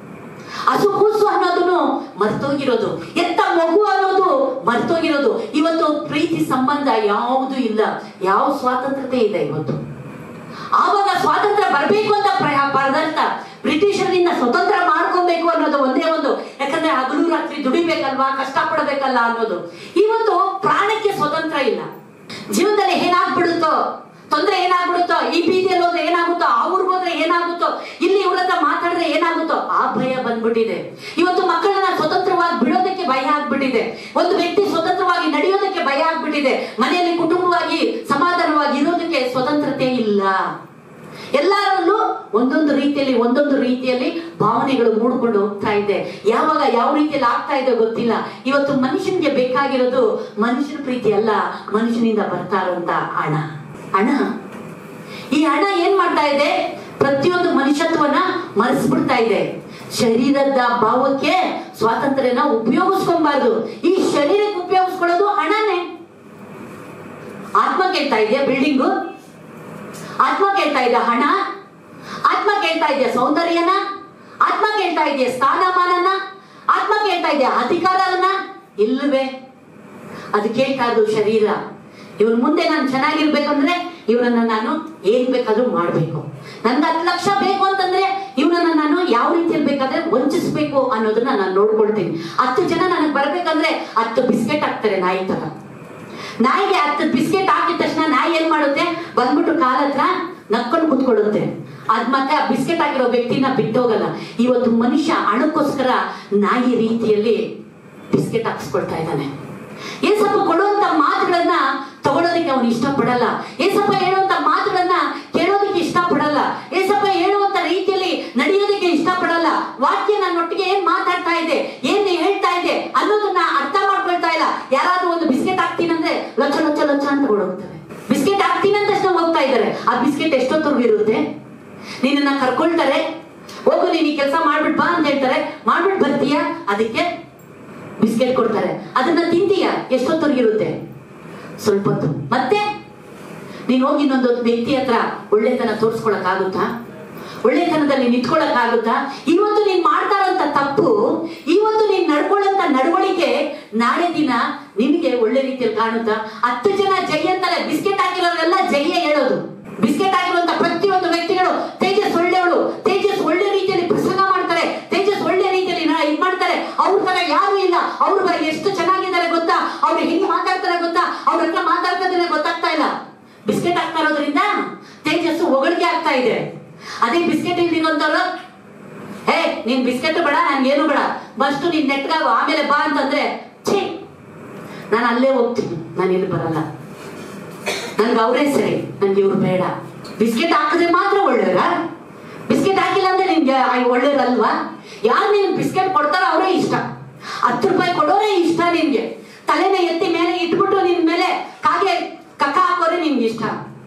ಹಸುಗೂಸು ಅನ್ನೋದನ್ನು ಮರ್ತೋಗಿರೋದು ಎತ್ತ ಮಗು ಅನ್ನೋದು ಮರ್ತೋಗಿರೋದು ಇವತ್ತು ಪ್ರೀತಿ ಸಂಬಂಧ ಯಾವುದು ಇಲ್ಲ ಯಾವ ಸ್ವಾತಂತ್ರ್ಯತೆ ಇದೆ ಇವತ್ತು ಆವಾಗ ಸ್ವಾತಂತ್ರ್ಯ ಬರಬೇಕು ಅಂತ ಪ್ರ- ಪರದಂತ ಬ್ರಿಟಿಷರಿಂದ ಸ್ವತಂತ್ರ ಮಾಡ್ಕೊಬೇಕು ಅನ್ನೋದು ಒಂದೇ ಒಂದು ಯಾಕಂದ್ರೆ ಹಗಲು ರಾತ್ರಿ ದುಡಿಬೇಕಲ್ವಾ ಕಷ್ಟ ಪಡಬೇಕಲ್ಲ ಅನ್ನೋದು ಇವತ್ತು ಪ್ರಾಣಕ್ಕೆ ಸ್ವತಂತ್ರ ಇಲ್ಲ ಜೀವನದಲ್ಲಿ ಏನಾಗ್ಬಿಡುತ್ತೋ ತೊಂದ್ರೆ ಏನಾಗ್ಬಿಡುತ್ತೋ ಈ ಬೀದಿಯಲ್ಲಿ ಹೋದ್ರೆ ಏನಾಗುತ್ತೋ ಆ ಊರ್ಗ್ ಹೋದ್ರೆ ಏನಾಗುತ್ತೋ ಇಲ್ಲಿ ಇವ್ರ ಹತ್ರ ಮಾತಾಡಿದ್ರೆ ಏನಾಗುತ್ತೋ ಆ ಭಯ ಬಂದ್ಬಿಟ್ಟಿದೆ ಇವತ್ತು ಮಕ್ಕಳನ್ನ ಸ್ವತಂತ್ರವಾಗಿ ಬಿಡೋದಕ್ಕೆ ಭಯ ಆಗ್ಬಿಟ್ಟಿದೆ ಒಂದು ವ್ಯಕ್ತಿ ಸ್ವತಂತ್ರವಾಗಿ ನಡೆಯೋದಕ್ಕೆ ಭಯ ಆಗ್ಬಿಟ್ಟಿದೆ ಮನೆಯಲ್ಲಿ ಕುಟುಂಬವಾಗಿ ಸಮಾಧಾನವಾಗಿ ಇರೋದಕ್ಕೆ ಸ್ವತಂತ್ರತೆ ಇಲ್ಲ ಎಲ್ಲರಲ್ಲೂ ಒಂದೊಂದು ರೀತಿಯಲ್ಲಿ ಒಂದೊಂದು ರೀತಿಯಲ್ಲಿ ಭಾವನೆಗಳು ಮೂಡ್ಕೊಂಡು ಹೋಗ್ತಾ ಇದೆ ಯಾವಾಗ ಯಾವ ರೀತಿಯಲ್ಲಿ ಆಗ್ತಾ ಇದೆ ಗೊತ್ತಿಲ್ಲ ಇವತ್ತು ಮನುಷ್ಯನಿಗೆ ಬೇಕಾಗಿರೋದು ಮನುಷ್ಯನ ಪ್ರೀತಿ ಅಲ್ಲ ಮನುಷ್ಯನಿಂದ ಬರ್ತಾ ಇರುವಂತ ಹಣ ಹಣ ಈ ಹಣ ಏನ್ ಮಾಡ್ತಾ ಇದೆ ಪ್ರತಿಯೊಂದು ಮನುಷ್ಯತ್ವನ ಮರೆಸ್ಬಿಡ್ತಾ ಇದೆ ಶರೀರದ ಭಾವಕ್ಕೆ ಸ್ವಾತಂತ್ರ್ಯನ ಉಪಯೋಗಿಸ್ಕೊಬಾರ್ದು ಈ ಶರೀರಕ್ಕೆ ಉಪಯೋಗಿಸ್ಕೊಳ್ಳೋದು ಹಣನೇ ಆತ್ಮ ಕೇಳ್ತಾ ಇದೆಯಾ ಬಿಲ್ಡಿಂಗು ಆತ್ಮ ಕೇಳ್ತಾ ಇದೆಯಾ ಹಣ ಆತ್ಮ ಕೇಳ್ತಾ ಇದೆಯಾ ಸೌಂದರ್ಯನ ಆತ್ಮ ಕೇಳ್ತಾ ಇದೆಯಾ ಸ್ಥಾನಮಾನನ ಆತ್ಮ ಕೇಳ್ತಾ ಇದೆಯಾ ಅಧಿಕಾರವನ್ನ ಇಲ್ಲವೇ ಅದು ಕೇಳ್ತಾ ಇರೋದು ಶರೀರ ಇವನ್ ಮುಂದೆ ನಾನು ಚೆನ್ನಾಗಿರ್ಬೇಕಂದ್ರೆ ಇವನನ್ನ ನಾನು ಏನ್ ಬೇಕಾದ್ರೂ ಮಾಡ್ಬೇಕು ನನ್ಗೆ ಹತ್ತು ಲಕ್ಷ ಬೇಕು ಅಂತಂದ್ರೆ ಇವನನ್ನ ನಾನು ಯಾವ ರೀತಿಯಲ್ಲಿ ಬೇಕಾದ್ರೆ ವಂಚಿಸ್ಬೇಕು ಅನ್ನೋದನ್ನ ನಾನು ನೋಡ್ಕೊಳ್ತೀನಿ ಹತ್ತು ಜನ ನನಗೆ ಬರ್ಬೇಕಂದ್ರೆ ಹತ್ತು ಬಿಸ್ಕೆಟ್ ಹಾಕ್ತಾರೆ ನಾಯಿ ತರ ನಾಯಿಗೆ ಹತ್ತು ಬಿಸ್ಕೆಟ್ ಹಾಕಿದ ತಕ್ಷಣ ನಾಯಿ ಏನ್ ಮಾಡುತ್ತೆ ಬಂದ್ಬಿಟ್ಟು ಕಾಲ ಹತ್ರ ನಕ್ಕೊಂಡು ಕುತ್ಕೊಳ್ಳುತ್ತೆ ಅದ್ ಮತ್ತೆ ಆ ಬಿಸ್ಕೆಟ್ ಹಾಕಿರೋ ವ್ಯಕ್ತಿನ ಬಿಟ್ಟೋಗಲ್ಲ ಇವತ್ತು ಮನುಷ್ಯ ಹಣಕ್ಕೋಸ್ಕರ ನಾಯಿ ರೀತಿಯಲ್ಲಿ ಬಿಸ್ಕೆಟ್ ಹಾಕ್ಸ್ಕೊಳ್ತಾ ಇದ್ದಾನೆ ಏಸಪ್ಪ ಕೊಡುವಂತ ಮಾತುಗಳನ್ನ ತಗೊಳ್ಳೋದಕ್ಕೆ ಅವನು ಇಷ್ಟಪಡಲ್ಲ ಏಸಪ್ಪ ಹೇಳುವಂತ ಮಾತುಗಳನ್ನ ಕೇಳೋದಕ್ಕೆ ಇಷ್ಟಪಡಲ್ಲ ಏಸಪ್ಪ ಹೇಳುವಂತ ರೀತಿಯಲ್ಲಿ ನಡೆಯೋದಕ್ಕೆ ಇಷ್ಟಪಡಲ್ಲ ವಾಕ್ಯ ನನ್ನೊಟ್ಟಿಗೆ ಏನ್ ಮಾತಾಡ್ತಾ ಇದೆ ಏನ್ ಹೇಳ್ತಾ ಇದೆ ಅನ್ನೋದನ್ನ ಅರ್ಥ ಮಾಡ್ಕೊಳ್ತಾ ಇಲ್ಲ ಯಾರಾದ್ರೂ ಒಂದು ಬಿಸ್ಕೆಟ್ ಹಾಕ್ತೀನಂದ್ರೆ ಲೊಚ್ಚ ಲೊಚ್ಚ ಲೊಚ್ಚ ಅಂತ ಓಡೋಗ್ತಾರೆ ಬಿಸ್ಕೆಟ್ ಹಾಕ್ತೀನಿ ಅಂತ ತಕ್ಷಣ ಹೋಗ್ತಾ ಇದ್ದಾರೆ ಆ ಬಿಸ್ಕೆಟ್ ಎಷ್ಟೊತ್ತವರೆಗೂ ಇರುತ್ತೆ ನಿನ್ನನ್ನ ಕರ್ಕೊಳ್ತಾರೆ ಹೋಗು ನೀನು ಈ ಕೆಲಸ ಮಾಡ್ಬಿಟ್ ಬಾ ಅಂತ ಹೇಳ್ತಾರೆ ಮಾಡ್ಬಿಟ್ ಬರ್ತೀಯಾ ಅದಕ್ಕೆ ಬಿಸ್ಕೆಟ್ ಕೊಡ್ತಾರೆ ಅದನ್ನ ತಿಂತೀಯ ಎಷ್ಟೊತ್ತವರೆಗಿರುತ್ತೆ ಸ್ವಲ್ಪ ಹೊತ್ತು ಮತ್ತೆ ನೀನು ಹೋಗಿ ಇನ್ನೊಂದು ವ್ಯಕ್ತಿ ಹತ್ರ ಒಳ್ಳೆತನ ತೋರಿಸ್ಕೊಳಕ್ ಆಗುತ್ತಾ ಒಳ್ಳೆತನದಲ್ಲಿ ನಿಂತ್ಕೊಳಕ್ ಆಗುತ್ತಾ ಇವತ್ತು ನೀನ್ ಮಾಡ್ತಾ ಇರೋಂಥ ತಪ್ಪು ಇವತ್ತು ನೀನ್ ನಡ್ಕೊಳ್ಳೋಂಥ ನಡವಳಿಕೆ ನಾಳೆ ದಿನ ನಿಮಗೆ ಒಳ್ಳೆ ರೀತಿಯಲ್ಲಿ ಕಾಣುತ್ತಾ ಹತ್ತು ಜನ ಜೈ ಅಂತಾರೆ ಬಿಸ್ಕೆಟ್ ಹಾಕಿರೋರೆಲ್ಲ ಜೈಯೇ ಹೇಳೋದು ಬಿಸ್ಕೆಟ್ ಹಾಕಿರುವಂತ ಪ್ರತಿಯೊಂದು ವ್ಯಕ್ತಿಗಳು ತೇಜಸ್ ಒಳ್ಳೆಯವಳು ತೇಜಸ್ ಒಳ್ಳೆ ರೀತಿಯಲ್ಲಿ ಪ್ರಸಂಗ ಮಾಡ್ತಾರೆ ತೇಜಸ್ ಒಳ್ಳೆ ರೀತಿಯಲ್ಲಿ ನಾ ಇದ್ ಮಾಡ್ತಾರೆ ಅವ್ರ ತರ ಯಾರು ಇಲ್ಲ ಅವ್ರ ಬರ ಎಷ್ಟು ಚೆನ್ನಾಗಿದ್ದಾರೆ ಗೊತ್ತಾ ಅವ್ರು ಹೆಂಗ್ ಮಾತಾಡ್ತಾರೆ ಗೊತ್ತಾ ಅವ್ರ ಹತ್ರ ಮಾತಾಡ್ತಿದ್ರೆ ಗೊತ್ತಾಗ್ತಾ ಇಲ್ಲ ಬಿಸ್ಕೆಟ್ ಹಾಕ್ತಾ ಇರೋದ್ರಿಂದ ತೇಜಸ್ಸು ಹೊಗಳಿಕೆ ಆಗ್ತಾ ಇದೆ ಅದೇ ಬಿಸ್ಕೆಟ್ ಇಲ್ದಿರೋಂಥವ್ರು ಹೇ ನೀನ್ ಬಿಸ್ಕೆಟ್ ಬೇಡ ನನ್ಗೇನು ಬೇಡ ಫಸ್ಟ್ ನೀನ್ ನೆಟ್ಗಾಗು ಆಮೇಲೆ ಬಾ ಅಂತಂದ್ರೆ ಛೀ ನಾನು ಅಲ್ಲೇ ಹೋಗ್ತೀನಿ ನಾನು ಇಲ್ಲಿ ಬರಲ್ಲ ನನ್ಗೆ ಅವರೇ ಸರಿ ನನ್ಗೆ ಇವ್ರು ಬೇಡ ಬಿಸ್ಕೆಟ್ ಹಾಕಿದ್ರೆ ಮಾತ್ರ ಒಳ್ಳೆಯವರ ಬಿಸ್ಕೆಟ್ ಹಾಕಿಲ್ಲ ಅಂದ್ರೆ ನಿನ್ಗೆ ಒಳ್ಳೇದಲ್ವಾ ಯಾರು ನೀನ್ ಬಿಸ್ಕೆಟ್ ಕೊಡ್ತಾರೋ ಅವರೇ ಇಷ್ಟ ಹತ್ತು ರೂಪಾಯಿ ಕೊಡೋರೇ ಇಷ್ಟ ನಿನ್ಗೆ ತಲೆನ ಎತ್ತಿ ಮೇಲೆ ಇಟ್ಬಿಟ್ಟು ನಿನ್ ಮೇಲೆ ಕಾಗೆ ಕಕ್ಕ ಹಾಕೋರೆ ನಿನ್ಗೆ ಇಷ್ಟ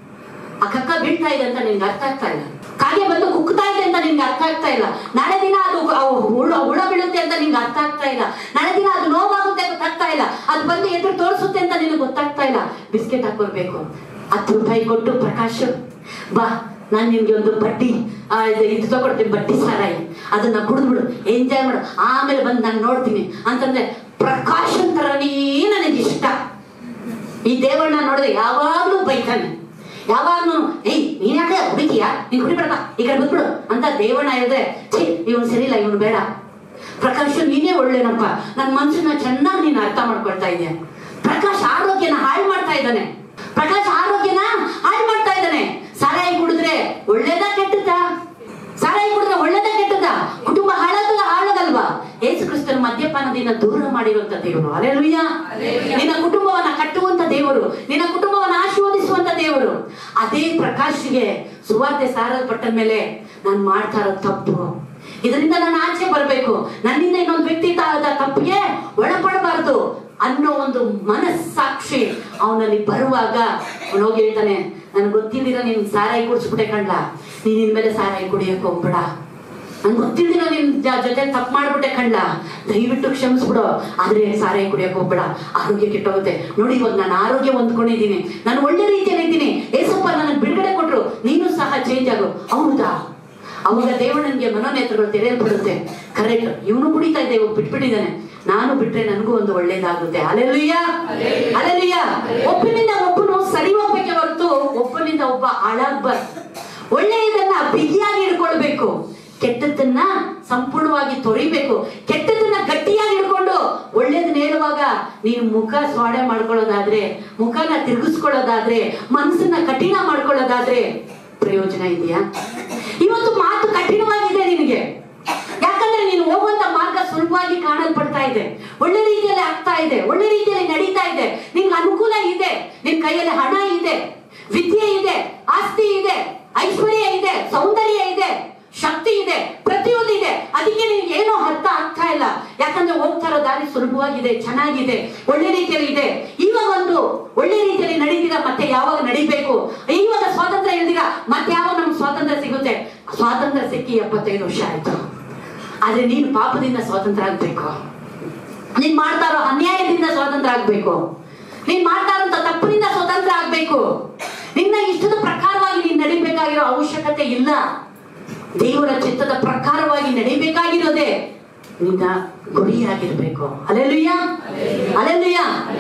ಆ ಕಕ್ಕ ಬೀಳ್ತಾ ಇದೆ ಅಂತ ನಿನ್ಗೆ ಅರ್ಥ ಆಗ್ತಾ ಇಲ್ಲ ಕಾಗೆ ಬಂದು ಕುಕ್ತಾ ಇದೆ ಅಂತ ನಿನ್ಗೆ ಅರ್ಥ ಆಗ್ತಾ ಇಲ್ಲ ನಾಳೆ ದಿನ ಅದು ಅವು ಹುಳ ಹುಳ ಬೀಳುತ್ತೆ ಅಂತ ನಿನ್ಗೆ ಅರ್ಥ ಆಗ್ತಾ ಇಲ್ಲ ನಾಳೆ ದಿನ ಅದು ನೋವಾಗುತ್ತೆ ಅಂತ ಗೊತ್ತಾಗ್ತಾ ಇಲ್ಲ ಅದು ಬಂದು ಎದುರು ತೋರಿಸುತ್ತೆ ಅಂತ ನಿನಗೆ ಗೊತ್ತಾಗ್ತಾ ಇಲ್ಲ ಬಿಸ್ಕೆಟ್ ಹಾಕೊಳ್ಬೇಕು ಹತ್ತು ರೂಪಾಯಿ ಕೊಟ್ಟು ಪ್ರಕಾಶ್ ಬಾ ನಾನು ನಿನ್ಗೆ ಒಂದು ಬಡ್ಡಿ ಆ, ಇದು ಇದು ತಗೊಡ್ತೀನಿ ಬಡ್ಡಿ ಸಾರಾಯಿ ಅದನ್ನ ಕುಡಿದ್ಬಿಡು ಎಂಜಾಯ್ ಮಾಡು ಆಮೇಲೆ ಬಂದು ನಾನು ನೋಡ್ತೀನಿ ಅಂತಂದ್ರೆ ಪ್ರಕಾಶ್ ಅಂತರನೇ ನನಗೆ ಇಷ್ಟ ಈ ದೇವಣ್ಣ ನೋಡಿದ್ರೆ ಯಾವಾಗ್ಲೂ ಬೈತಾನೆ ಯಾವಾಗ್ಲೂ ಏಯ್ ನೀನ್ ಯಾಕೆ ಹುಡುಕಿಯಾ ನೀನ್ ಕುಡಿಬೇಡಪ್ಪ ಈ ಕಡೆ ಬಂದ್ಬಿಡು ಅಂತ ದೇವಣ್ಣ ಹೇಳಿದ್ರೆ ಛೀ ಇವನು ಸರಿ ಇಲ್ಲ ಇವನು ಬೇಡ ಪ್ರಕಾಶ್ ನೀನೇ ಒಳ್ಳೇನಪ್ಪ ನನ್ನ ಮನ್ಸನ್ನ ಚೆನ್ನಾಗಿ ನೀನು ಅರ್ಥ ಮಾಡ್ಕೊಳ್ತಾ ಇದೆಯಾ ಪ್ರಕಾಶ್ ಆರೋಗ್ಯನ ಹಾಳು ಮಾಡ್ತಾ ಇದ್ದಾನೆ ಪ್ರಕಾಶ್ ಆರೋಗ್ಯನ ಹಾಳು ಮಾಡ್ತಾ ಇದ್ದಾನೆ ಸಾರಾಯಿ ಕುಡಿದ್ರೆ ಒಳ್ಳೇದಾ ಕೆಟ್ಟದಾ ಸಾರಾಯಿ ಕುಡಿದ್ರೆ ಒಳ್ಳೇದಾ ಕೆಟ್ಟದಾ ಕುಟುಂಬ ಹಾಳಾಗಲ್ಲ ಹಾಳಾಗಲ್ವಾ ಏಸು ಕ್ರಿಸ್ತನ ಮದ್ಯಪಾನದಿಂದ ದೂರ ಮಾಡಿರುವಂತ ದೇವರು ಅಲೆಲುಯ್ಯ ನಿನ್ನ ಕುಟುಂಬವನ್ನ ಕಟ್ಟುವಂತ ದೇವರು ನಿನ್ನ ಕುಟುಂಬವನ್ನ ಆಶೀರ್ವದಿಸುವಂತ ದೇವರು ಅದೇ ಪ್ರಕಾಶ್ಗೆ ಸುವಾರ್ತೆ ಸಾರಲ್ಪಟ್ಟ ಮೇಲೆ ನಾನು ಮಾಡ್ತಾ ಇರೋ ತಪ್ಪು ಇದರಿಂದ ನಾನು ಆಚೆ ಬರಬೇಕು ನನ್ನಿಂದ ಇನ್ನೊಂದು ವ್ಯಕ್ತಿ ತ- ತಪ್ಪಿಗೆ ಒಳಪಡಬಾರದು ಅನ್ನೋ ಒಂದು ಮನಸ್ಸಾಕ್ಷಿ ಅವನಲ್ಲಿ ಬರುವಾಗ ಅವನು ಹೋಗಿ ಹೇಳ್ತಾನೆ ನನ್ಗೆ ಗೊತ್ತಿಲ್ದಿರ ನೀನ್ ಸಾರಾಯಿ ಕುಡಿಸ್ಬಿಟ್ಟೆ ಕಣ್ಲ ನೀನ್ ಇನ್ಮೇಲೆ ಸಾರಾಯಿ ಕುಡಿಯಕ್ ಹೋಗ್ಬೇಡ ನನ್ಗೆ ಗೊತ್ತಿಲ್ದಿರ ನಿನ್ ಜ- ಜೊತೆ ತಪ್ಪು ಮಾಡ್ಬಿಟ್ಟೆ ಕಣ್ಲ ದಯವಿಟ್ಟು ಕ್ಷಮಿಸ್ಬಿಡು ಆದ್ರೆ ಸಾರಾಯಿ ಕುಡಿಯಕ್ ಹೋಗ್ಬೇಡ ಆರೋಗ್ಯ ಕೆಟ್ಟೋಗುತ್ತೆ ನೋಡಿ ಇವಾಗ ನಾನು ಆರೋಗ್ಯ ಹೊಂದ್ಕೊಂಡಿದ್ದೀನಿ ನಾನು ಒಳ್ಳೆ ರೀತಿಯಲ್ಲಿ ಇದ್ದೀನಿ ಏಸಪ್ಪ ನನಗೆ ಬಿಡುಗಡೆ ಕೊಟ್ರು ನೀನು ಸಹ ಚೇಂಜ್ ಆಗು ಹೌದಾ ಅವಾಗ ದೇವಣ್ಣನಿಗೆ ಮನೋನೇತ್ರಗಳು ತೆರೆಯಲ್ಪಡುತ್ತೆ ಕರೆಕ್ಟ್ ಇವನು ಕುಡಿತಾ ಇದ್ದೆ ಇವಾಗ ಬಿಟ್ಬಿಟ್ಟಿದ್ದಾನೆ ನಾನು ಬಿಟ್ರೆ ನನಗೂ ಒಂದು ಒಳ್ಳೇದಾಗುತ್ತೆ ಅಲೆಲುಯ್ಯ ಅಲೆಲುಯ್ಯ ಒಬ್ಬನಿಂದ ಒಬ್ಬನು ಸರಿ ಹೋಗ್ಬೇಕೆ ಹೊರತು ಒಬ್ಬನಿಂದ ಒಬ್ಬ ಹಾಳಾಗ್ಬಾರ್ದು ಒಳ್ಳೆಯದನ್ನ ಬಿಗಿಯಾಗಿ ಹಿಡ್ಕೊಳ್ಬೇಕು ಕೆಟ್ಟದ್ದನ್ನ ಸಂಪೂರ್ಣವಾಗಿ ತೊಳಿಬೇಕು ಕೆಟ್ಟದನ್ನ ಗಟ್ಟಿಯಾಗಿ ಹಿಡ್ಕೊಂಡು ಒಳ್ಳೇದನ್ನ ಹೇಳುವಾಗ ನೀನು ಮುಖ ಸ್ವಾಡೆ ಮಾಡ್ಕೊಳ್ಳೋದಾದ್ರೆ ಮುಖನ ತಿರುಗಿಸ್ಕೊಳ್ಳೋದಾದ್ರೆ ಮನಸ್ಸನ್ನ ಕಠಿಣ ಮಾಡ್ಕೊಳ್ಳೋದಾದ್ರೆ ಪ್ರಯೋಜನ ಇದೆಯಾ ಇವತ್ತು ಮಾತು ಕಠಿಣವಾಗಿದೆ ನಿನಗೆ ಯಾಕಂದ್ರೆ ನೀನು ಹೋಗುವಂತ ಮಾರ್ಗ ಸುಲಭವಾಗಿ ಕಾಣಲ್ಪಡ್ತಾ ಇದೆ ಒಳ್ಳೆ ರೀತಿಯಲ್ಲಿ ಆಗ್ತಾ ಇದೆ ಒಳ್ಳೆ ರೀತಿಯಲ್ಲಿ ನಡೀತಾ ಇದೆ ನಿನ್ಗೆ ಅನುಕೂಲ ಇದೆ ನಿನ್ ಕೈಯಲ್ಲಿ ಹಣ ಇದೆ ವಿದ್ಯೆ ಇದೆ ಆಸ್ತಿ ಇದೆ ಐಶ್ವರ್ಯ ಇದೆ ಸೌಂದರ್ಯ ಇದೆ ಶಕ್ತಿ ಇದೆ ಪ್ರತಿಯೊಂದು ಇದೆ ಅದಕ್ಕೆ ನಿನ್ಗೆ ಏನೋ ಅರ್ಥ ಆಗ್ತಾ ಇಲ್ಲ ಯಾಕಂದ್ರೆ ಹೋಗ್ತಾ ಇರೋ ದಾರಿ ಸುಲಭವಾಗಿದೆ ಚೆನ್ನಾಗಿದೆ ಒಳ್ಳೆ ರೀತಿಯಲ್ಲಿ ಇದೆ ಇವಾಗ ಒಂದು ಒಳ್ಳೆ ರೀತಿಯಲ್ಲಿ ನಡೀತೀರಾ ಮತ್ತೆ ಯಾವಾಗ ನಡಿಬೇಕು ಇವಾಗ ಸ್ವಾತಂತ್ರ್ಯ ಇಲ್ದಿರಾ ಮತ್ತೆ ಯಾವಾಗ ನಮ್ಗೆ ಸ್ವಾತಂತ್ರ್ಯ ಸಿಗುತ್ತೆ ಸ್ವಾತಂತ್ರ್ಯ ಸಿಕ್ಕಿ ಎಪ್ಪತ್ತೈದು ವರ್ಷ ಆಯ್ತು ಆದ್ರೆ ನೀನು ಪಾಪದಿಂದ ಸ್ವಾತಂತ್ರ್ಯ ಆಗ್ಬೇಕು ನೀನ್ ಮಾಡ್ತಾ ಇರೋ ಅನ್ಯಾಯದಿಂದ ಸ್ವಾತಂತ್ರ್ಯ ಆಗ್ಬೇಕು ನೀನ್ ಮಾಡ್ತಾ ಇರೋಂಥ ತಪ್ಪಿನಿಂದ ಸ್ವತಂತ್ರ ಆಗ್ಬೇಕು ನಿನ್ನ ಇಷ್ಟದ ಪ್ರಕಾರವಾಗಿ ನೀನ್ ನಡಿಬೇಕಾಗಿರೋ ಅವಶ್ಯಕತೆ ಇಲ್ಲ ದೇವರ ಚಿತ್ತದ ಪ್ರಕಾರವಾಗಿ ನಡಿಬೇಕಾಗಿರೋದೇ ನಿನ್ನ ಗುರಿಯಾಗಿರ್ಬೇಕು ಅಲೆಲುಯ್ಯ ಅಲೆಲುಯ್ಯ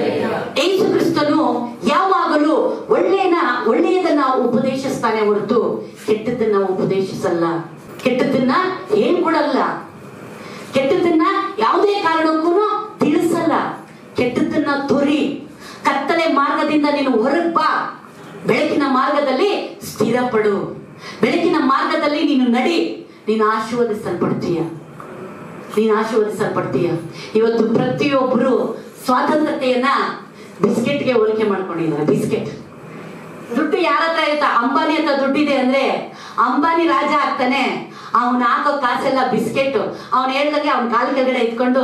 ಏಸು ಕ್ರಿಸ್ತನು ಯಾವಾಗಲೂ ಒಳ್ಳೆಯನ ಒಳ್ಳೆಯದನ್ನ ಉಪದೇಶಿಸ್ತಾನೆ ಹೊರತು ಕೆಟ್ಟದನ್ನ ಉಪದೇಶಿಸಲ್ಲ ಕೆಟ್ಟದನ್ನ ಹೇಳ್ಕೊಡಲ್ಲ ಕೆಟ್ಟದನ್ನ ಯಾವುದೇ ಕಾರಣಕ್ಕೂ ತಿಳಿಸಲ್ಲ ಕೆಟ್ಟದನ್ನ ತೊರಿ ಕತ್ತಲೆ ಮಾರ್ಗದಿಂದ ನೀನು ಹೊರಗ್ ಬಾ ಬೆಳಕಿನ ಮಾರ್ಗದಲ್ಲಿ ಸ್ಥಿರಪಡು ಬೆಳಕಿನ ಮಾರ್ಗದಲ್ಲಿ ನೀನು ನಡಿ ನೀನು ಆಶೀರ್ವದಿಸಲ್ಪಡ್ತೀಯ ನೀನು ಆಶೀರ್ವದಿಸಲ್ಪಡ್ತೀಯ ಇವತ್ತು ಪ್ರತಿಯೊಬ್ಬರು ಸ್ವಾತಂತ್ರ್ಯತೆಯನ್ನ ಬಿಸ್ಕೆಟ್ಗೆ ಹೋಲಿಕೆ ಮಾಡ್ಕೊಂಡಿದ್ದಾರೆ ಬಿಸ್ಕೆಟ್ ದುಡ್ಡು ಯಾರ ಹತ್ರ ಇರುತ್ತ ಅಂಬಾನಿ ಹತ್ರ ದುಡ್ಡಿದೆ ಅಂದ್ರೆ ಅಂಬಾನಿ ರಾಜ ಆಗ್ತಾನೆ ಅವನ್ ಹಾಕೋ ಕಾಸೆಲ್ಲ ಬಿಸ್ಕೆಟ್ ಅವ್ನ್ ಹೇಳ್ದಂಗೆ ಅವ್ನ ಕಾಲ್ ಕೆಳಗಡೆ ಇಟ್ಕೊಂಡು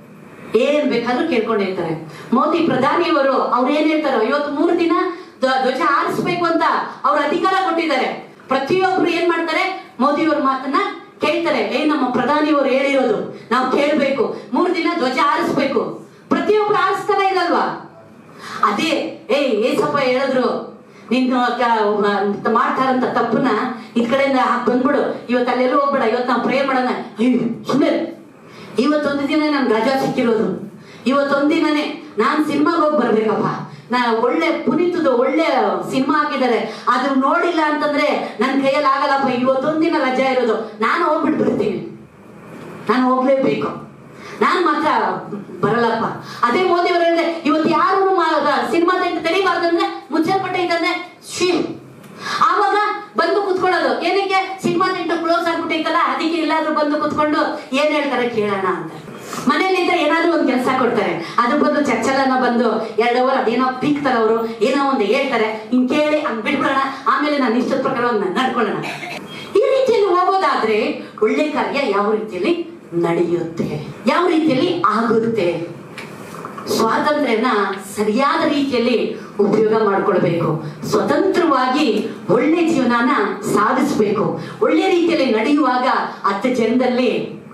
ಏನ್ ಬೇಕಾದ್ರೂ ಕೇಳ್ಕೊಂಡಿರ್ತಾರೆ ಮೋದಿ ಪ್ರಧಾನಿಯವರು ಅವ್ರು ಏನ್ ಹೇಳ್ತಾರೆ ಇವತ್ತು ಮೂರು ದಿನ ಧ್ವ- ಧ್ವಜ ಹಾರಿಸ್ಬೇಕು ಅಂತ ಅವ್ರ ಅಧಿಕಾರ ಕೊಟ್ಟಿದ್ದಾರೆ ಪ್ರತಿಯೊಬ್ರು ಏನ್ ಮಾಡ್ತಾರೆ ಮೋದಿಯವ್ರ ಮಾತನ್ನ ಕೇಳ್ತಾರೆ ಏ ನಮ್ಮ ಪ್ರಧಾನಿಯವರು ಹೇಳಿರೋದು ನಾವು ಕೇಳ್ಬೇಕು ಮೂರು ದಿನ ಧ್ವಜ ಹಾರಿಸ್ಬೇಕು ಪ್ರತಿಯೊಬ್ರು ಹಾರಿಸ್ತಾನೆ ಇರಲ್ವಾ ಅದೇ ಏ ಏಸಪ್ಪ ಹೇಳಿದ್ರು ನೀನು ಕ- ಮಾಡ್ತಾರಂತ ತಪ್ಪನ್ನ ಇದ್ ಕಡೆಯಿಂದ ಹಾಕ್ ಬಂದ್ಬಿಡು ಇವತ್ತು ಅಲ್ಲೆಲ್ಲೂ ಹೋಗ್ಬೇಡ ಇವತ್ತು ನಾವು ಪ್ರೇ ಮಾಡೋಣ ಸುಮ್ಮನೆ ಇವತ್ತೊಂದು ದಿನ ನನ್ಗೆ ರಜಾ ಸಿಕ್ಕಿರೋದು ಇವತ್ತೊಂದು ದಿನನೇ ನಾನ್ ಸಿನಿಮಾಗೆ ಹೋಗಿ ಬರ್ಬೇಕಪ್ಪ ನಾ ಒಳ್ಳೆ ಪುನೀತದು ಒಳ್ಳೆ ಸಿನಿಮಾ ಹಾಕಿದ್ದಾರೆ ಅದು ನೋಡಿಲ್ಲ ಅಂತಂದ್ರೆ ನನ್ನ ಕೈಯಲ್ಲಿ ಆಗಲ್ಲಪ್ಪ ಇವತ್ತೊಂದು ದಿನ ರಜಾ ಇರೋದು ನಾನು ಹೋಗ್ಬಿಟ್ಟು ಬರ್ತೀನಿ ನಾನು ಹೋಗ್ಲೇಬೇಕು ನಾನು ಮಾತ್ರ ಬರಲ್ಲಪ್ಪ ಅದೇ ಮೋದಿ ಅವರು ಹೇಳಿದೆ ಇವತ್ತು ಯಾರು ಸಿನಿಮಾ ತೆರಿಬಾರ್ದು ಅಂದ್ರೆ ಮುಚ್ಚಲ್ಪಟ್ಟ ಇದ್ದಂದ್ರೆ ಶಿ ಆವಾಗ ಬಂದು ಕುತ್ಕೊಳ್ಳೋದು ಏನಕ್ಕೆ ಸಿನಿಮಾ ಥಿಯೇಟರ್ ಕ್ಲೋಸ್ ಆಗ್ಬಿಟ್ಟೈತಲ್ಲ ಅದಕ್ಕೆ ಎಲ್ಲಾದ್ರೂ ಬಂದು ಕುತ್ಕೊಂಡು ಏನ್ ಹೇಳ್ತಾರೆ ಕೇಳೋಣ ಅಂತ ಮನೇಲಿದ್ರೆ ಏನಾದ್ರೂ ಒಂದು ಕೆಲಸ ಕೊಡ್ತಾರೆ ಅದ್ರ ಬದಲು ಚರ್ಚಲನ್ನ ಬಂದು ಎರಡು ಅವರ್ ಅದೇನೋ ಪೀಕ್ತಾರೆ ಅವರು ಏನೋ ಒಂದು ಹೇಳ್ತಾರೆ ಹಿಂಗ್ ಕೇಳಿ ಹಂಗ್ ಬಿಟ್ಬಿಡೋಣ ಆಮೇಲೆ ನಾನು ಇಷ್ಟದ ಪ್ರಕಾರ ಒಂದ್ ನಡ್ಕೊಳ್ಳೋಣ ಈ ರೀತಿಯಲ್ಲಿ ಹೋಗೋದಾದ್ರೆ ಒಳ್ಳೆ ಕಾರ್ಯ ಯಾವ ರೀತಿಯಲ್ಲಿ ನಡೆಯುತ್ತೆ ಯಾವ ರೀತಿಯಲ್ಲಿ ಆಗುತ್ತೆ ಸ್ವಾತಂತ್ರ್ಯನ ಸರಿಯಾದ ರೀತಿಯಲ್ಲಿ ಉಪಯೋಗ ಮಾಡ್ಕೊಳ್ಬೇಕು ಸ್ವತಂತ್ರವಾಗಿ ಒಳ್ಳೆ ಜೀವನನ ಸಾಗಿಸ್ಬೇಕು ಒಳ್ಳೆ ರೀತಿಯಲ್ಲಿ ನಡೆಯುವಾಗ ಹತ್ತು ಜನದಲ್ಲಿ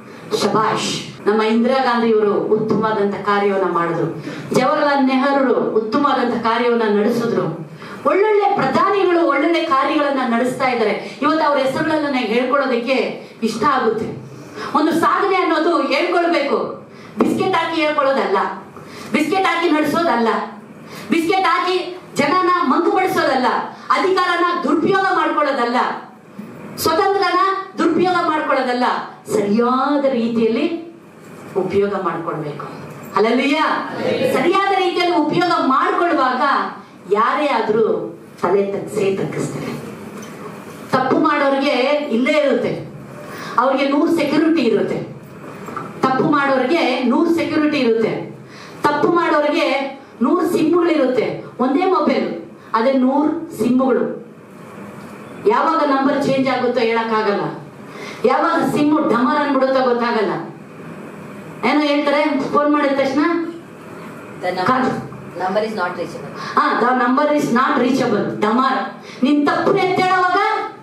ಶಬಾಷ್ ನಮ್ಮ ಇಂದಿರಾ ಗಾಂಧಿಯವರು ಉತ್ತಮವಾದಂತ ಕಾರ್ಯವನ್ನ ಮಾಡಿದ್ರು ಜವಾಹರ್ಲಾಲ್ ನೆಹರು ಉತ್ತಮವಾದಂತ ಕಾರ್ಯವನ್ನ ನಡೆಸಿದ್ರು ಒಳ್ಳೊಳ್ಳೆ ಪ್ರಧಾನಿಗಳು ಒಳ್ಳೊಳ್ಳೆ ಕಾರ್ಯಗಳನ್ನ ನಡೆಸ್ತಾ ಇದ್ದಾರೆ ಇವತ್ತು ಅವ್ರ ಹೆಸರುಗಳನ್ನ ನಾನು ಹೇಳ್ಕೊಳ್ಳೋದಕ್ಕೆ ಇಷ್ಟ ಆಗುತ್ತೆ ಒಂದು ಸಾಧನೆ ಅನ್ನೋದು ಹೇಳ್ಕೊಳ್ಬೇಕು ಬಿಸ್ಕೆಟ್ ಹಾಕಿ ಹೇಳ್ಕೊಳ್ಳೋದಲ್ಲ ಬಿಸ್ಕೆಟ್ ಹಾಕಿ ನಡೆಸೋದಲ್ಲ ಬಿಸ್ಕೆಟ್ ಹಾಕಿ ಜನನ ಮಂಕುಪಡಿಸೋದಲ್ಲ ಅಧಿಕಾರನ ದುರುಪಯೋಗ ಮಾಡ್ಕೊಳ್ಳೋದಲ್ಲ ಸ್ವತಂತ್ರನ ದುರುಪಯೋಗ ಮಾಡ್ಕೊಳ್ಳೋದಲ್ಲ ಸರಿಯಾದ ರೀತಿಯಲ್ಲಿ ಉಪಯೋಗ ಮಾಡ್ಕೊಳ್ಬೇಕು ಅಲ್ಲಲ್ಲಿಯ ಸರಿಯಾದ ರೀತಿಯಲ್ಲಿ ಉಪಯೋಗ ಮಾಡ್ಕೊಳ್ಳುವಾಗ ಯಾರೇ ಆದ್ರೂ ತಲೆ ತಗ್ಸೇ ತಗ್ಗಿಸ್ತಾರೆ ತಪ್ಪು ಮಾಡೋರಿಗೆ ಇಲ್ಲೇ ಇರುತ್ತೆ ಅವ್ರಿಗೆ ನೂರು ಸೆಕ್ಯೂರಿಟಿ ಇರುತ್ತೆ ತಪ್ಪು ಮಾಡೋರಿಗೆ ನೂರು ಸೆಕ್ಯೂರಿಟಿ ಇರುತ್ತೆ ತಪ್ಪು ಮಾಡೋರಿಗೆ ನೂರು ಸಿಮ್ಮುಗಳಿರುತ್ತೆ ಒಂದೇ ಮೊಬೈಲ್ ಅದೇ ನೂರು ಸಿಮ್ಮುಗಳು ಯಾವಾಗ ನಂಬರ್ ಚೇಂಜ್ ಆಗುತ್ತೋ ಹೇಳಕ್ಕಾಗಲ್ಲ ಯಾವಾಗ ಸಿಮ್ಮು ಡಮರ್ ಅನ್ಬಿಡುತ್ತೋ ಗೊತ್ತಾಗಲ್ಲ ಏನೋ ಹೇಳ್ತಾರೆ ಫೋನ್ ಮಾಡಿದ ತಕ್ಷಣ The number, number is not reachable. ಹಾ the number is not reachable ಡಮಾರ್ ನಿನ್ ತಪ್ಪು ಎತ್ತೇಳವಾಗ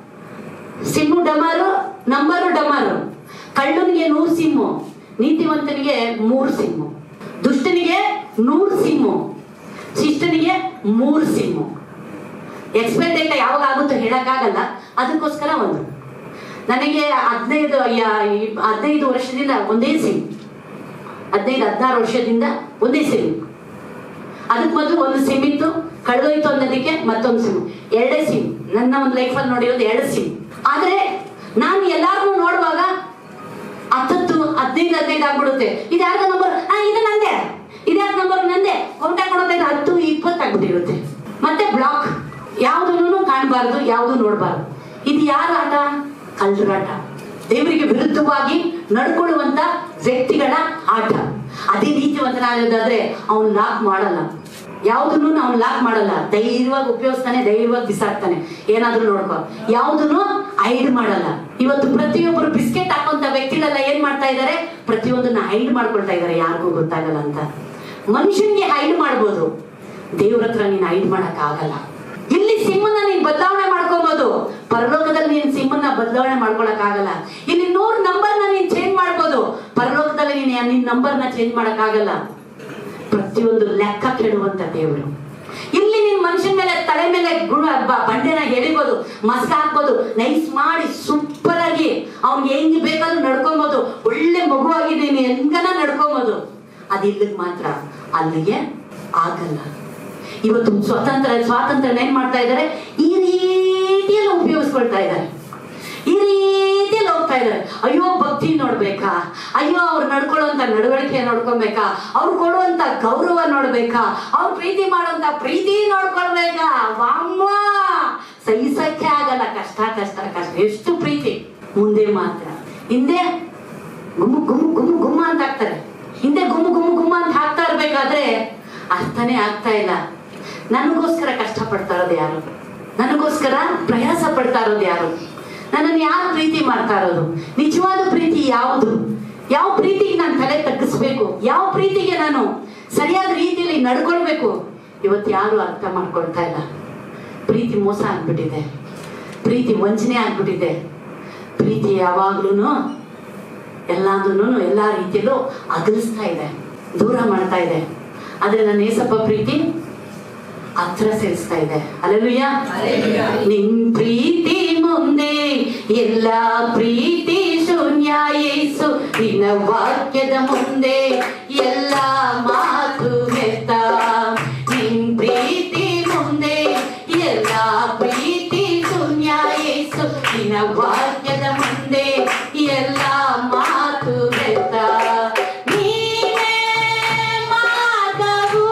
ಸಿಮ್ಮು ಡಮಾರು ನಂಬರು ಡಮಾರು ಕಳ್ಳನಿಗೆ ನೂರು ಸಿಮ್ಮು ನೀತಿವಂತನಿಗೆ ಮೂರು ಸಿಮ್ಮು ದುಷ್ಟನಿಗೆ ನೂರು ಸಿಮ್ಮು ಶಿಷ್ಟನಿಗೆ ಮೂರು ಸಿಮ್ಮು ಎಕ್ಸ್ಪೈರ್ ಡೇಟ್ ಯಾವಾಗ ಆಗುತ್ತೋ ಹೇಳಕ್ಕಾಗಲ್ಲ ಅದಕ್ಕೋಸ್ಕರ ಒಂದು ನನಗೆ ಹದಿನೈದು ಯಾ- ಈ ಹದಿನೈದು ವರ್ಷದಿಂದ ಒಂದೇ ಸಿಮ್ ಹದಿನೈದು ಹದಿನಾರು ವರ್ಷದಿಂದ ಒಂದೇ ಸಿಮ್ ಅದಕ್ಕೆ ಮೊದಲು ಒಂದು ಸಿಮ್ ಇತ್ತು ಕಳೆದೋಯ್ತು ಅನ್ನೋದಕ್ಕೆ ಮತ್ತೊಂದು ಸಿಮ್ ಎರಡೇ ಸಿಮ್ ನನ್ನ ಒಂದು ಲೈಫಲ್ಲಿ ನೋಡಿರೋದು ಎರಡು ಸಿಮ್ ಆದ್ರೆ ನಾನು ಎಲ್ಲಾರನ್ನೂ ನೋಡುವಾಗ ಹತ್ತತ್ತು ಹದಿನೈದು ಹದಿನೈದು ಆಗ್ಬಿಡುತ್ತೆ ಇದು ಯಾರ್ದ ನಂಬರ್ ಆ ಇದು ನಂದೇ ಇದ್ಯಾರ ನಂಬರ್ ನಂದೇ ಕಾಂಟ್ಯಾಕ್ಟ್ ಕೊಡೋದೈದು ಹತ್ತು ಇಪ್ಪತ್ತು ಆಗ್ಬಿಟ್ಟಿರುತ್ತೆ ಮತ್ತೆ ಬ್ಲಾಕ್ ಯಾವುದನ್ನು ಕಾಣಬಾರ್ದು ಯಾವುದು ನೋಡಬಾರ್ದು ಇದು ಯಾರ ಆಟ ಕಳ್ಳರಾಟ ದೇವರಿಗೆ ವಿರುದ್ಧವಾಗಿ ನಡ್ಕೊಳ್ಳುವಂತ ವ್ಯಕ್ತಿಗಳ ಆಟ ಅದೇ ನೀತಿವಂತನಾಗೋದಾದ್ರೆ ಅವನು ಲಾಕ್ ಮಾಡಲ್ಲ ಯಾವುದನ್ನು ಅವ್ನು ಲಾಕ್ ಮಾಡಲ್ಲ ಧೈರ್ಯವಾಗಿ ಉಪಯೋಗಿಸ್ತಾನೆ ಧೈರ್ಯವಾಗಿ ಬಿಸಾಕ್ತಾನೆ ಏನಾದ್ರೂ ನೋಡ್ಕೊ ಯಾವುದನ್ನು ಹೈಡ್ ಮಾಡಲ್ಲ ಇವತ್ತು ಪ್ರತಿಯೊಬ್ಬರು ಬಿಸ್ಕೆಟ್ ಹಾಕುವಂತ ವ್ಯಕ್ತಿಗಳೆಲ್ಲ ಏನ್ ಮಾಡ್ತಾ ಇದ್ದಾರೆ ಪ್ರತಿಯೊಂದನ್ನ ಹೈಡ್ ಮಾಡ್ಕೊಳ್ತಾ ಇದ್ದಾರೆ ಯಾರಿಗೂ ಗೊತ್ತಾಗಲ್ಲ ಅಂತ ಮನುಷ್ಯನ್ಗೆ ಹೈಡ್ ಮಾಡ್ಬೋದು ದೇವ್ರ ಹತ್ರ ನೀನ್ ಹೈಡ್ ಮಾಡಕ್ ಆಗಲ್ಲ ಇಲ್ಲಿ ಸಿಮ್ಮನ್ನ ನೀನ್ ಬದಲಾವಣೆ ಮಾಡ್ಕೋಬಹುದು ಪರಲೋಕದಲ್ಲಿ ನೀನ್ ಸಿಮ್ಮನ್ನ ಬದಲಾವಣೆ ಮಾಡ್ಕೊಳಕ್ ಆಗಲ್ಲ ಇಲ್ಲಿ ನೂರ್ ನಂಬರ್ನ ನೀನ್ ಚೇಂಜ್ ಮಾಡ್ಬೋದು ಪರಲೋಕದಲ್ಲಿ ನೀನ್ ನಿನ್ ನಂಬರ್ನ ಚೇಂಜ್ ಮಾಡಕ್ ಆಗಲ್ಲ ಪ್ರತಿಯೊಂದು ಲೆಕ್ಕ ಕೆಡುವಂತ ದೇವರು ಇಲ್ಲಿ ನಿನ್ ಮನುಷ್ಯನ ಮೇಲೆ ತಲೆ ಮೇಲೆ ಗುಣ ಬ- ಬಂಡೆನ ಎಳಿಬೋದು ಮಸ್ಕ ಹಾಕ್ಬೋದು ನೈಸ್ ಮಾಡಿ ಸೂಪರ್ ಆಗಿ ಅವ್ನಿಗೆ ಹೆಂಗ್ ಬೇಕಾದ್ರೂ ನಡ್ಕೊಬೋದು ಒಳ್ಳೆ ಮಗುವಾಗಿ ನೀನು ಹೆಂಗನ ನಡ್ಕೊಬೋದು ಅದು ಇಲ್ಲಿಗೆ ಮಾತ್ರ ಅಲ್ಲಿಗೆ ಆಗಲ್ಲ ಇವತ್ತು ಸ್ವತಂತ್ರ ಸ್ವಾತಂತ್ರ್ಯ ಏನ್ ಮಾಡ್ತಾ ಇದ್ದಾರೆ ಈ ರೀತಿಯಲ್ಲಿ ಉಪಯೋಗಿಸ್ಕೊಳ್ತಾ ಇದ್ದಾರೆ ಈ ರೀತಿಯಲ್ಲಿ ಹೋಗ್ತಾ ಇದ್ದಾರೆ ಅಯ್ಯೋ ಭಕ್ತಿ ನೋಡ್ಬೇಕಾ ಅಯ್ಯೋ ಅವ್ರು ನಡ್ಕೊಳ್ಳುವಂತ ನಡವಳಿಕೆ ನೋಡ್ಕೊಬೇಕಾ ಅವ್ರು ಕೊಡುವಂತ ಗೌರವ ನೋಡ್ಬೇಕಾ ಅವ್ರು ಪ್ರೀತಿ ಮಾಡುವಂತ ಪ್ರೀತಿ ನೋಡ್ಕೊಳ್ಬೇಕಾ ವಾಮ್ಮ ಸಹಿಸಕ್ಕೆ ಆಗಲ್ಲ ಕಷ್ಟ ಕಷ್ಟ ಕಷ್ಟ ಎಷ್ಟು ಪ್ರೀತಿ ಮುಂದೆ ಮಾತ್ರ ಹಿಂದೆ ಗುಮ್ಮು ಗುಮ್ಮು ಗುಮ್ಮು ಗುಮ್ಮ ಅಂತ ಹಾಕ್ತಾರೆ ಹಿಂದೆ ಗುಮ್ಮು ಗುಮ್ಮು ಗುಮ್ಮ ಅಂತ ಹಾಕ್ತಾ ಇರ್ಬೇಕಾದ್ರೆ ಅರ್ಥನೇ ಆಗ್ತಾ ಇಲ್ಲ ನನಗೋಸ್ಕರ ಕಷ್ಟ ಪಡ್ತಾ ಇರೋದು ಯಾರು ನನಗೋಸ್ಕರ ಪ್ರಯಾಸ ಪಡ್ತಾ ಇರೋದು ಯಾರು ನನ್ನನ್ನು ಯಾರು ಪ್ರೀತಿ ಮಾಡ್ತಾ ಇರೋದು ನಿಜವಾದ ಪ್ರೀತಿ ಯಾವುದು ಯಾವ ಪ್ರೀತಿಗೆ ನಾನು ತಲೆ ತಗ್ಗಿಸ್ಬೇಕು ಯಾವ ಪ್ರೀತಿಗೆ ನಾನು ಸರಿಯಾದ ರೀತಿಯಲ್ಲಿ ನಡ್ಕೊಳ್ಬೇಕು ಇವತ್ತು ಯಾರು ಅರ್ಥ ಮಾಡ್ಕೊಳ್ತಾ ಇಲ್ಲ ಪ್ರೀತಿ ಮೋಸ ಆಗ್ಬಿಟ್ಟಿದೆ ಪ್ರೀತಿ ವಂಚನೆ ಆಗ್ಬಿಟ್ಟಿದೆ ಪ್ರೀತಿ ಯಾವಾಗ್ಲೂ ಎಲ್ಲದನ್ನು ಎಲ್ಲ ರೀತಿಯಲ್ಲೂ ಅಗಲಿಸ್ತಾ ಇದೆ ದೂರ ಮಾಡ್ತಾ ಇದೆ ಆದ್ರೆ ನನ್ನ ಏಸಪ್ಪ ಪ್ರೀತಿ ಹತ್ರ ಸೇರಿಸ್ತಾ ಇದೆ ಅಲ್ಲೂಯ್ಯ ನಿನ್ ಪ್ರೀತಿ ಮುಂದೆ ಎಲ್ಲ ಪ್ರೀತಿ ಶೂನ್ಯ ಯೇಸು ನಿನ್ನ ವಾಕ್ಯದ ಮುಂದೆ ಎಲ್ಲ ಮಾತು ವ್ಯರ್ಥ ನಿನ್ ಪ್ರೀತಿ ಮುಂದೆ ಎಲ್ಲ ಪ್ರೀತಿ ಶೂನ್ಯ ಯೇಸು ನಿನ್ನ ವಾಕ್ಯದ ಮುಂದೆ ಎಲ್ಲ ಮಾತು ವ್ಯರ್ಥ ನೀನೇ ಮಾರ್ಗವು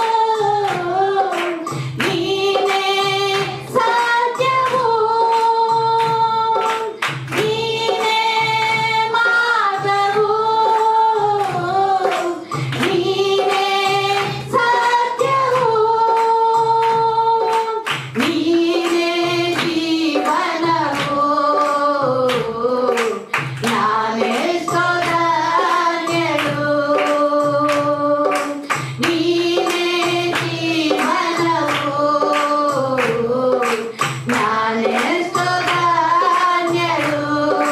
ನೀನೇ ಸತ್ಯವು ನೀನೇ ಮಾರ್ಗವು ನೀನೇ ಸತ್ಯವು ನೀನೇ ಜೀವನವು ನಾನೇ ಸದಾನ್ಯರು ನೀನೇ ಜೀವನವು ನಾನೇ ಸದಾನ್ಯರು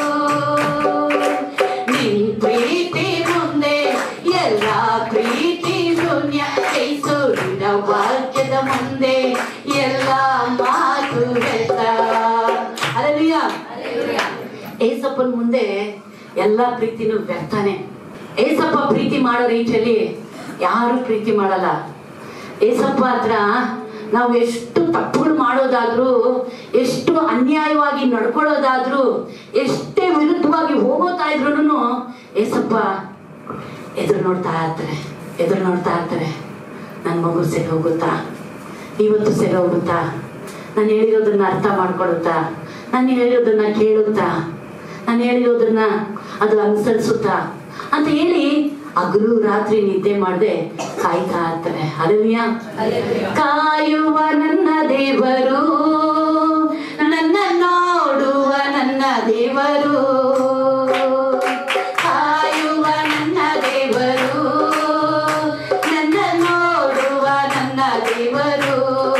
ನಿನ್ ಪ್ರೀತಿ ಮುಂದೆ ಎಲ್ಲ ಪ್ರೀತಿ ಶೂನ್ಯ ಕೈಸು ನಿನ್ನ ವಾಕ್ಯದ ಮುಂದೆ ಎಲ್ಲ ಮಾತು ವ್ಯರ್ಥ ಅಲ್ಲಲ್ರಿಯ ಏಸಪ್ಪನ ಮುಂದೆ ಎಲ್ಲ ಪ್ರೀತಿನೂ ವ್ಯರ್ಥನೆ ಏಸಪ್ಪ ಪ್ರೀತಿ ಮಾಡೋ ರೀತಿಯಲ್ಲಿ ಯಾರು ಪ್ರೀತಿ ಮಾಡಲ್ಲ ಏಸಪ್ಪ ಹತ್ರ ನಾವು ಎಷ್ಟು ತಪ್ಪುಗಳು ಮಾಡೋದಾದ್ರೂ ಎಷ್ಟು ಅನ್ಯಾಯವಾಗಿ ನಡ್ಕೊಳ್ಳೋದಾದ್ರೂ ಎಷ್ಟೇ ವಿರುದ್ಧವಾಗಿ ಹೋಗೋತಾ ಇದ್ರು ಏಸಪ್ಪ ಎದುರು ನೋಡ್ತಾ ಇರ್ತಾರೆ ಎದುರು ನೋಡ್ತಾ ಇರ್ತಾರೆ ನನ್ನ ಮಗು ಸೆರೆ ಹೋಗುತ್ತಾ ಇವತ್ತು ಸೆರೆ ಹೋಗುತ್ತಾ ನಾನು ಹೇಳಿರೋದನ್ನ ಅರ್ಥ ಮಾಡ್ಕೊಳುತ್ತಾ ನಾನು ಹೇಳಿರೋದನ್ನ ಕೇಳುತ್ತಾ ನಾನು ಹೇಳಿರೋದನ್ನ ಅದು ಅನುಸರಿಸುತ್ತಾ ಅಂತ ಹೇಳಿ ಹಗಲು ರಾತ್ರಿ ನಿದ್ದೆ ಮಾಡದೆ ಕಾಯ್ತಾ ಇರ್ತಾರೆ ಅರವಿಯ ಕಾಯುವ ನನ್ನ ದೇವರು ನನ್ನ ನೋಡುವ ನನ್ನ ದೇವರು ಕಾಯುವ ನನ್ನ ದೇವರು ನನ್ನ ನೋಡುವ ನನ್ನ ದೇವರು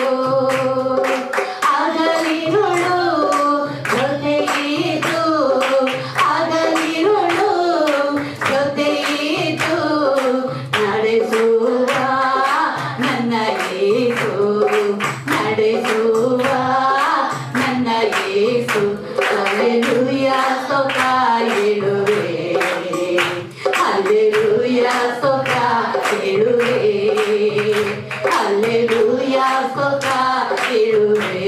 ಆಗಲಿರುಳು ಜೊತೆಯಿತು ಆಗಲಿರುಳು ಜೊತೆಯಿತು ನಡೆಸುವ ನನ್ನ ಏಸು ನಡೆಸುವ ನನ್ನ ಏಸು ಅಲ್ಲೆಲೂಯ ಸೊಕ ಇಡುವೆ ಅಲ್ಲೆಲೂಯ ಸೊಕ ಇಡುವೆ ಅಲ್ಲೆಲೂಯ ಸೊಕ ಇಡುವೆ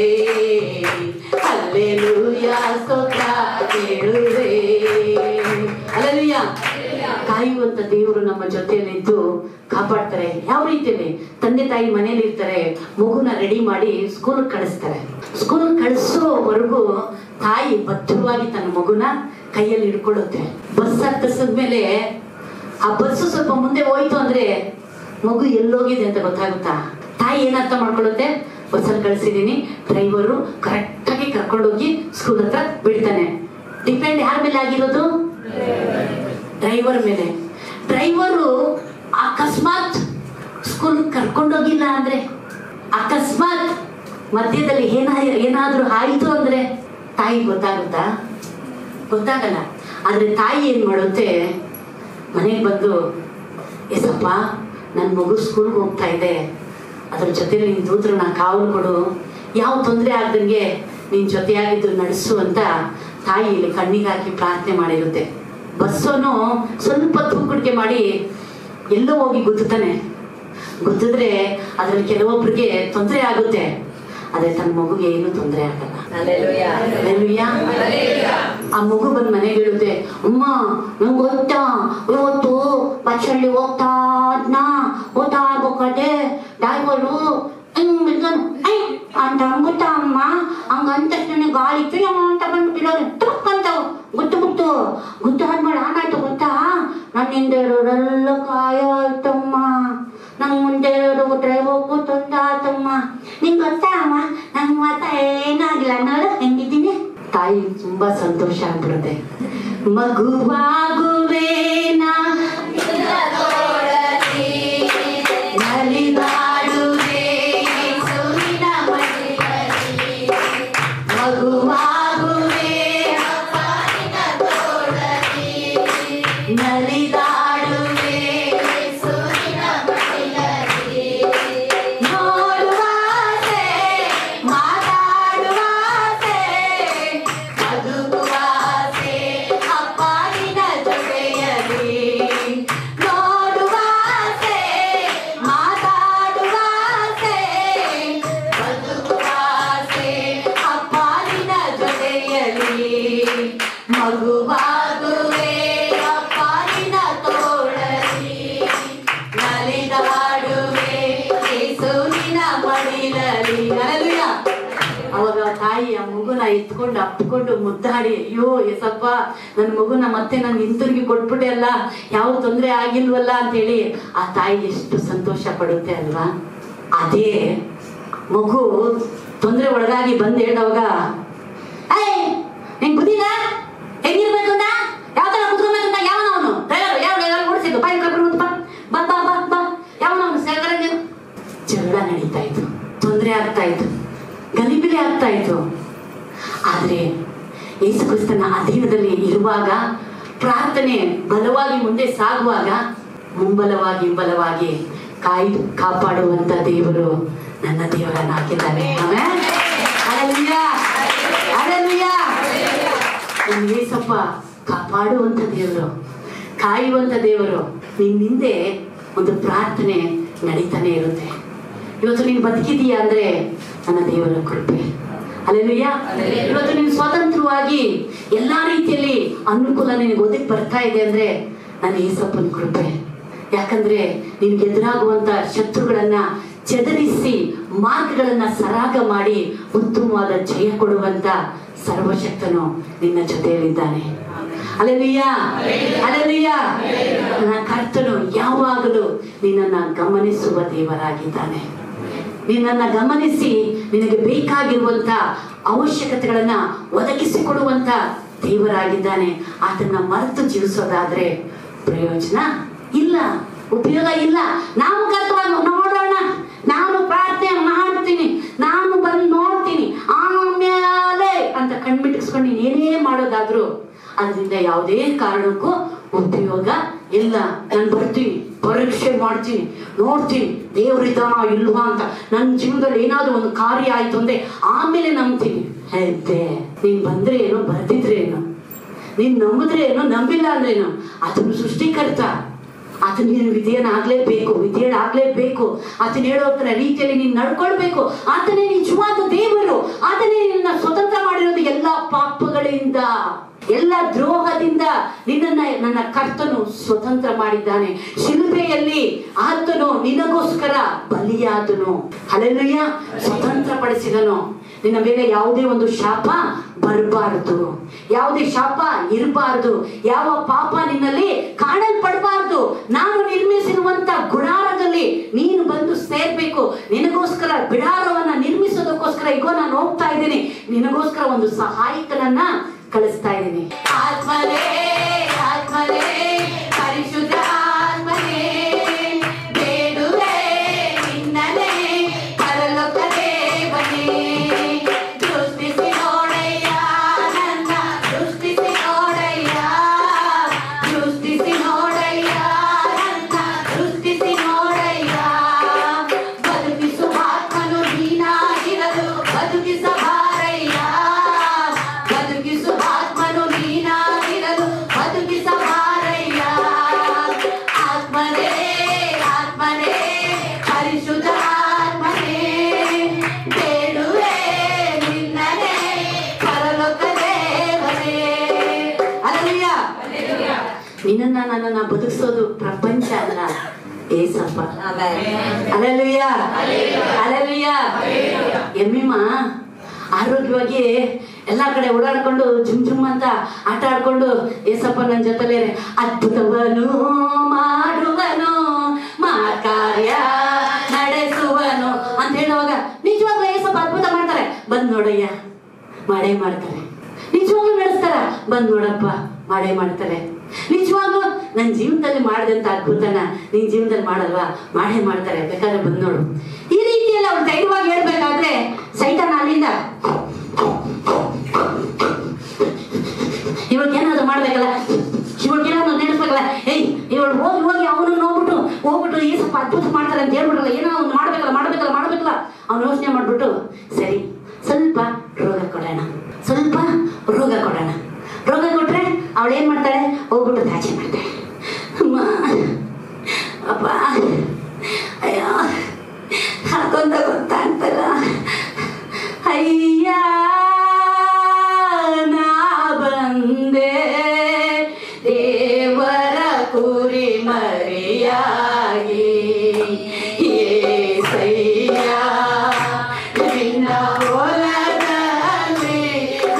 ಅಲ್ಲೆಲೂಯ ಸೊಕ ಇಡುವೆ ಅಲ್ಲೆಲೂಯ ಕಾಯುವಂತ ದೇವರು ನಮ್ಮ ಜೊತೆಯಲ್ಲಿದ್ದು ಕಾಪಾಡ್ತಾರೆ ಯಾವ ರೀತಿಯಲ್ಲಿ ತಂದೆ ತಾಯಿ ಮನೇಲಿ ಇರ್ತಾರೆ ಮಗುನ ರೆಡಿ ಮಾಡಿ ಸ್ಕೂಲ್ ಕಳಿಸ್ತಾರೆ ಸ್ಕೂಲ್ ಕಳಿಸೋವರೆಗೂ ತಾಯಿ ಭದ್ರವಾಗಿ ತನ್ನ ಮಗುನ ಕೈಯಲ್ಲಿ ಹಿಡ್ಕೊಳ್ಳುತ್ತೆ ಬಸ್ ಹತ್ತಿಸಿದ್ಮೇಲೆ ಆ ಬಸ್ಸು ಸ್ವಲ್ಪ ಮುಂದೆ ಹೋಯ್ತು ಅಂದ್ರೆ ಮಗು ಎಲ್ಲೋಗಿದೆ ಅಂತ ಗೊತ್ತಾಗುತ್ತಾ ತಾಯಿ ಏನ್ ಅರ್ಥ ಮಾಡ್ಕೊಳ್ಳುತ್ತೆ ಬಸ್ಸಲ್ಲಿ ಕಳಿಸಿದೀನಿ ಡ್ರೈವರು ಕರೆಕ್ಟಾಗಿ ಕರ್ಕೊಂಡೋಗಿ ಸ್ಕೂಲ್ ಹತ್ರ ಬಿಡ್ತಾನೆ ಡಿಪೆಂಡ್ ಯಾರ ಮೇಲೆ ಆಗಿರೋದು ಡ್ರೈವರ್ ಮೇಲೆ ಡ್ರೈವರು ಅಕಸ್ಮಾತ್ ಸ್ಕೂಲ್ ಕರ್ಕೊಂಡೋಗಿಲ್ಲ ಅಂದ್ರೆ ಅಕಸ್ಮಾತ್ ಮಧ್ಯದಲ್ಲಿ ಏನ ಏನಾದ್ರೂ ಆಯ್ತು ಅಂದ್ರೆ ತಾಯಿ ಗೊತ್ತಾಗುತ್ತಾ ಗೊತ್ತಾಗಲ್ಲ ಆದ್ರೆ ತಾಯಿ ಏನ್ ಮಾಡುತ್ತೆ ಮನೆಗೆ ಬಂದು ಎಸಪ್ಪ ನನ್ನ ಮಗು ಸ್ಕೂಲ್ಗೆ ಹೋಗ್ತಾ ಇದೆ ಅದ್ರ ಜೊತೆಲಿ ನಿನ್ ದೂತ್ರನ ಕಾವಲು ಕೊಡು ಯಾವ ತೊಂದರೆ ಆಗ್ದಂಗೆ ನಿನ್ ಜೊತೆಯಾಗಿದ್ದು ನಡೆಸು ಅಂತ ತಾಯಿ ಇಲ್ಲಿ ಕಣ್ಣಿಗೆ ಹಾಕಿ ಪ್ರಾರ್ಥನೆ ಮಾಡಿರುತ್ತೆ ಬಸ್ಸೋನು ಸ್ವಲ್ಪ ತೂಕಡಿಕೆ ಮಾಡಿ ಎಲ್ಲೋ ಹೋಗಿ ಗುದ್ದುತ್ತಾನೆ ಗುದ್ದಿದ್ರೆ ಅದ್ರಲ್ಲಿ ಕೆಲವೊಬ್ರಿಗೆ ತೊಂದರೆ ಆಗುತ್ತೆ ಆದ್ರೆ ತನ್ನ ಮಗುಗೆ ಏನು ತೊಂದರೆ ಆಗಲ್ಲ Hallelujah. Hallelujah. ಆ ಮಗು ಬಂದ್ ಮನೆಗೆ ಹೇಳುತ್ತೆ ಅಮ್ಮ ನಂಗೆ ಗೊತ್ತಾ ಇವತ್ತು ಬಸ್ಸಲ್ಲಿ ಹೋಗ್ತಾ ಇದ್ನ ಹೋಗ್ತಾ ಇರ್ಬೇಕಾದ್ರೆ ಡ್ರೈವರು ಹಿಂಗ್ ಬಿಡ್ತಾನೆ ಐ ಅಂತ ಅಂದ್ಬಿಟ್ಟ ಅಮ್ಮ ಹಂಗಂತ ತಕ್ಷಣ ಗಾಳಿ ಪಿಯ ಅಂತ ಬಂದ್ಬಿಟ್ಟಿರೋರು ತುಕ್ ಅಂತ ಗುತ್ತು ಗುತ್ತು ಗುತ್ತು ಆದ್ಮೇಲೆ ಏನಾಯ್ತು ಗೊತ್ತಾ ನನ್ನ ಹಿಂದೆ ಇರೋರೆಲ್ಲ ಕಾಯ ಆಯ್ತಮ್ಮ ನಂಗೆ ಮುಂದೆ ಇರೋರು ಡ್ರೈವರ್ಗೂ ತೊಂದರೆ ಆಯ್ತಮ್ಮ ನಿಂಗೆ ಗೊತ್ತಾ ಅಮ್ಮ ನಂಗೆ ಮಾತ್ರ ಏನಾಗಿಲ್ಲ ನೋಡು ಹೆಂಗಿದ್ದೀನಿ ತಾಯಿ ತುಂಬಾ ಸಂತೋಷ ಆಗ್ಬಿಡುತ್ತೆ ಮಗುವಾಗುವೇನಾ ನಲಿದಾಡುವೆ ಯೇಸುವಿನ ಮಡಿಲಲ್ಲಿ. ಮಗುವಾಗುವೆ ಎತ್ಕೊಂಡು ಅಪ್ಕೊಂಡು ಮುದ್ದಾಡಿ ಅಯ್ಯೋ ಎಸಪ್ಪ ನನ್ನ ಮಗುನ ಮತ್ತೆ ನಾನು ಹಿಂತಿರುಗಿ ಕೊಟ್ಬಿಟ್ಟೆ ಅಲ್ಲ ಯಾವ ತೊಂದರೆ ಆಗಿಲ್ವಲ್ಲ ಅಂತೇಳಿ ಆ ತಾಯಿ ಎಷ್ಟು ಸಂತೋಷ ಪಡುತ್ತೆ ಅಲ್ವಾ ಅದೇ ಮಗು ತೊಂದರೆ ಒಳಗಾಗಿ ಬಂದು ಹೇಳಿದವಾಗ ಏಯ್ ನಿಂಗೆ ಬುದ್ಧಿಲ್ಲ ಹೆಂಗಿರ್ಬೇಕು ಅಂತ ಯಾವ ತರ ಕುತ್ಕೊಬೇಕು ಅಂತ ಯಾವನ ಅವನು ಡ್ರೈವರ್ ಯಾವ ಡ್ರೈವರ್ ಓಡಿಸಿದ್ದು ಬಾಯಿ ಕರ್ಕೊಂಡು ಬಾ ಬಾ ಬಾ ಬಾ ಬಾ ಯಾವನ ಅವನು ಜಗಳ ನಡೀತಾ ಇತ್ತು ತೊಂದರೆ ಆಗ್ತಾ ಇತ್ತು ಗಲಿಬಿಲಿ ಆಗ್ತಾ ಇತ್ತು ಆದ್ರೆ ಯೇಸು ಕ್ರಿಸ್ತನ ಅಧೀನದಲ್ಲಿ ಇರುವಾಗ ಪ್ರಾರ್ಥನೆ ಬಲವಾಗಿ ಮುಂದೆ ಸಾಗುವಾಗ ಮುಂಬಲವಾಗಿ ಹಿಂಬಲವಾಗಿ ಕಾಯ್ದು ಕಾಪಾಡುವಂತ ದೇವರು ನನ್ನ ದೇವರನ್ನ ಹಾಕಿದ್ದಾನೆ ಆಮೇಲೆ ನನ್ನ ಏಸಪ್ಪ ಕಾಪಾಡುವಂತ ದೇವರು ಕಾಯುವಂತ ದೇವರು ನಿನ್ ಹಿಂದೆ ಒಂದು ಪ್ರಾರ್ಥನೆ ನಡೀತಾನೆ ಇರುತ್ತೆ ಇವತ್ತು ನೀನು ಬದುಕಿದೀಯ ಅಂದ್ರೆ ನನ್ನ ದೇವರ ಕೃಪೆ ಅಲ್ಲೆಲ್ಲಯ್ಯ ಇವತ್ತು ನೀನು ಸ್ವತಂತ್ರವಾಗಿ ಎಲ್ಲಾ ರೀತಿಯಲ್ಲಿ ಅನುಕೂಲ ನಿನಗೆ ಒದಗಿ ಬರ್ತಾ ಇದೆ ಅಂದ್ರೆ ನನ್ನ ಏಸಪ್ಪನ ಕೃಪೆ ಯಾಕಂದ್ರೆ ನಿನ್ಗೆ ಎದುರಾಗುವಂತ ಶತ್ರುಗಳನ್ನ ಚದರಿಸಿ ಮಾರ್ಗಗಳನ್ನ ಸರಾಗ ಮಾಡಿ ಉತ್ತಮವಾದ ಜಯ ಕೊಡುವಂತ ಸರ್ವಶಕ್ತನು ನಿನ್ನ ಜೊತೆಯಲ್ಲಿದ್ದಾನೆ ಅಲೆಲಿಯ ಅಲೆಲಿಯ ನನ್ನ ಕರ್ತನು ಯಾವಾಗಲೂ ನಿನ್ನನ್ನ ಗಮನಿಸುವ ದೇವರಾಗಿದ್ದಾನೆ ನಿನ್ನನ್ನ ಗಮನಿಸಿ ನಿನಗೆ ಬೇಕಾಗಿರುವಂತ ಅವಶ್ಯಕತೆಗಳನ್ನ ಒದಗಿಸಿಕೊಡುವಂತ ದೇವರಾಗಿದ್ದಾನೆ ಆತನ ಮರೆತು ಜೀವಿಸೋದಾದ್ರೆ ಪ್ರಯೋಜನ ಇಲ್ಲ ಉಪಯೋಗ ಇಲ್ಲ ನಾವು ಕರ್ತವಾಗಿ ನೋಡೋಣ ನಾನು ಪ್ರಾರ್ಥನೆ ಮಾಡ್ತೀನಿ ನಾನು ಬಂದು ನೋಡ್ತೀನಿ ಆಮೇಲೆ ಅಂತ ಕಣ್ಮಿಟ್ಟಿಸ್ಕೊಂಡು ನೀನ್ ಏನೇ ಮಾಡೋದಾದ್ರೂ ಅದರಿಂದ ಯಾವುದೇ ಕಾರಣಕ್ಕೂ ಉಪಯೋಗ ಇಲ್ಲ ನಾನು ಬರ್ತೀನಿ ಪರೀಕ್ಷೆ ಮಾಡ್ತೀನಿ ನೋಡ್ತೀನಿ ದೇವರಿದ್ದಾನ ಇಲ್ವಾ ಅಂತ ನನ್ನ ಜೀವನದಲ್ಲಿ ಏನಾದ್ರೂ ಒಂದು ಕಾರ್ಯ ಆಯ್ತು ಅಂದ್ರೆ ಆಮೇಲೆ ನಂಬ್ತೀನಿ ಹೆದ್ದೆ ನೀನ್ ಬಂದ್ರೆ ಏನೋ ಬರ್ದಿದ್ರೆ ಏನೋ ನೀನ್ ನಂಬಿದ್ರೆ ಏನೋ ನಂಬಿಲ್ಲ ಅಂದ್ರೆ ಏನೋ ಅದನ್ನು ಸೃಷ್ಟಿಕರ್ತ ಅದನ್ನ ನೀನು ವಿಧೇಯನಾಗ್ಲೇಬೇಕು ವಿಧೇಯನಾಗ್ಲೇಬೇಕು ಆತನ ಹೇಳೋ ತರ ರೀತಿಯಲ್ಲಿ ನೀನು ನಡ್ಕೊಳ್ಬೇಕು ಆತನೇ ನಿಜವಾದ ದೇವರು ಆತನೇ ನಿನ್ನ ಸ್ವತಂತ್ರ ಮಾಡಿರೋದು ಎಲ್ಲಾ ಪಾಪಗಳಿಂದ ಎಲ್ಲ ದ್ರೋಹದಿಂದ ನಿನ್ನನ್ನ ನನ್ನ ಕರ್ತನು ಸ್ವತಂತ್ರ ಮಾಡಿದ್ದಾನೆ ಶಿಲುಬೆಯಲ್ಲಿ ಆತನು ನಿನಗೋಸ್ಕರ ಬಲಿಯಾದನು ಅಲ್ಲೆಲ್ಲಯ್ಯ ಸ್ವತಂತ್ರ ಪಡಿಸಿದನು ನಿನ್ನ ಮೇಲೆ ಯಾವುದೇ ಒಂದು ಶಾಪ ಬರಬಾರದು ಯಾವುದೇ ಶಾಪ ಇರಬಾರದು ಯಾವ ಪಾಪ ನಿನ್ನಲ್ಲಿ ಕಾಣಲ್ಪಡಬಾರದು ನಾನು ನಿರ್ಮಿಸಿರುವಂತ ಗುಡಾರದಲ್ಲಿ ನೀನು ಬಂದು ಸೇರ್ಬೇಕು ನಿನಗೋಸ್ಕರ ಬಿಡಾರವನ್ನ ನಿರ್ಮಿಸೋದಕ್ಕೋಸ್ಕರ ಈಗ ನಾನು ಹೋಗ್ತಾ ಇದ್ದೀನಿ ನಿನಗೋಸ್ಕರ ಒಂದು ಸಹಾಯಕನನ್ನ ಕಳಿಸ್ತಾ ಇದ್ದೀನಿ ಆತ್ಮನೇ ಆತ್ಮನೇ ಪರಿಶುದ್ಧ ಆತ್ಮನೇ ಬೇಡುವೆ ನಿನ್ನನೇ ಪರಲೋಕ ದೇವನೇ ಸೃಷ್ಟಿಸಿ ನೋಡಯ್ಯ ನನ್ನ ಸೃಷ್ಟಿಸಿ ನೋಡಯ್ಯ ಸೃಷ್ಟಿಸಿ ನೋಡಯ್ಯ ನನ್ನ ಸೃಷ್ಟಿಸಿ ನೋಡಯ್ಯ ಬದುಕಿಸುವ ಆತ್ಮನು ನೀನಾಗಿರಲು ಬದುಕಿಸಬಾರಯ್ಯ ಬದುಕಿಸುವ ಆತ್ಮನು ನೀನಾಗಿರಲು ಬದುಕಿಸಬಾರಯ್ಯ ಆತ್ಮನೇ ಆತ್ಮನೇ ಪರಿಶುದ್ಧ ಆತ್ಮನೇ ಬೇಡುವೆ ನಿನ್ನನೇ ಪರಲೋಕ ದೇವನೇ ಅಲ್ಲಯ್ಯ ನಿನ್ನನ್ನ ನನ್ನನ್ನ ಬದುಕಿಸೋದು ಪ್ರಪಂಚ ಅಲ್ಲ ಏಸಪ್ಪ ಅಲೆಲುಯ್ಯ ಅಲೆಲುಯ್ಯ ಎಮ್ಮಿಮ್ಮ ಆರೋಗ್ಯವಾಗಿ ಎಲ್ಲಾ ಕಡೆ ಓಡಾಡ್ಕೊಂಡು ಜುಮ್ ಜುಮ್ ಅಂತ ಆಟ ಆಡ್ಕೊಂಡು ಏಸಪ್ಪ ನನ್ನ ಜೊತೆಲೇ ಅದ್ಭುತವನು ಮಾಡುವನು ಮಾ ಕಾರ್ಯ ನಡೆಸುವನು ಅಂತ ಹೇಳುವಾಗ ನಿಜವಾಗ್ಲೂ ಏಸಪ್ಪ ಅದ್ಭುತ ಮಾಡ್ತಾರೆ ಬಂದ್ ನೋಡಯ್ಯ ಮಾಡೇ ಮಾಡ್ತಾರೆ ನಿಜವಾಗ್ಲೂ ನಡೆಸ್ತಾರ ಬಂದ್ ನೋಡಪ್ಪ ಮಾಡೇ ಮಾಡ್ತಾರೆ ನಿಜವಾಗ್ಲೂ ನನ್ನ ಜೀವನದಲ್ಲಿ ಮಾಡಿದಂತ ಅದ್ಭುತನ ನಿನ್ ಜೀವನದಲ್ಲಿ ಮಾಡಲ್ವಾ ಮಾಡೇ ಮಾಡ್ತಾರೆ ಬೇಕಾದ್ರೆ ಬಂದ್ ನೋಡು ಈ ರೀತಿಯಲ್ಲಿ ಅವ್ರು ಧೈರ್ಯವಾಗಿ ಹೇಳ್ಬೇಕಾದ್ರೆ ಸೈತಾನ ಅಲ್ಲಿಂದ ಇವಾಗ ಏನಾದ್ರು ಮಾಡ್ಬೇಕಲ್ಲ ಇವಾಗ ಏನಾದ್ರು ನಡೆಸ್ಬೇಕಲ್ಲ ಏಯ್ ಇವಳು ಹೋಗಿ ಹೋಗಿ ಅವನನ್ನ ನೋಡ್ಬಿಟ್ಟು ಹೋಗ್ಬಿಟ್ಟು ಈ ಸ್ವಲ್ಪ ಅದ್ಭುತ ಮಾಡ್ತಾರೆ ಅಂತ ಹೇಳ್ಬಿಟ್ರಲ್ಲ ಏನೋ ಒಂದು ಮಾಡ್ಬೇಕಲ್ಲ ಮಾಡ್ಬೇಕಲ್ಲ ಮಾಡ್ಬೇಕಲ್ಲ ಅವ್ನು ಯೋಚನೆ ಮಾಡ್ಬಿಟ್ಟು ಸರಿ ಸ್ವಲ್ಪ ರೋಗ ಕೊಡೋಣ ಸ್ವಲ್ಪ ರೋಗ ಕೊಡೋಣ ರೋಗ ಕೊಟ್ರೆ ಅವಳು ಏನ್ ಮಾಡ್ತಾಳೆ ಹೋಗ್ಬಿಟ್ಟು ದಾಚೆ ಮಾಡ್ತಾಳೆ ಅಮ್ಮ ಅಪ್ಪ ಅಯ್ಯೋ ಹಾಕೊಂತ ಗೊತ್ತಾಗ್ತಲ್ಲ ಅಯ್ಯ ನಾ ಬಂದೆ ದೇವರ ಕುರಿ ಮರಿಯಾಗಿ ಏಸಯ್ಯ ನಿನ್ನ ಹೊಲದಲ್ಲಿ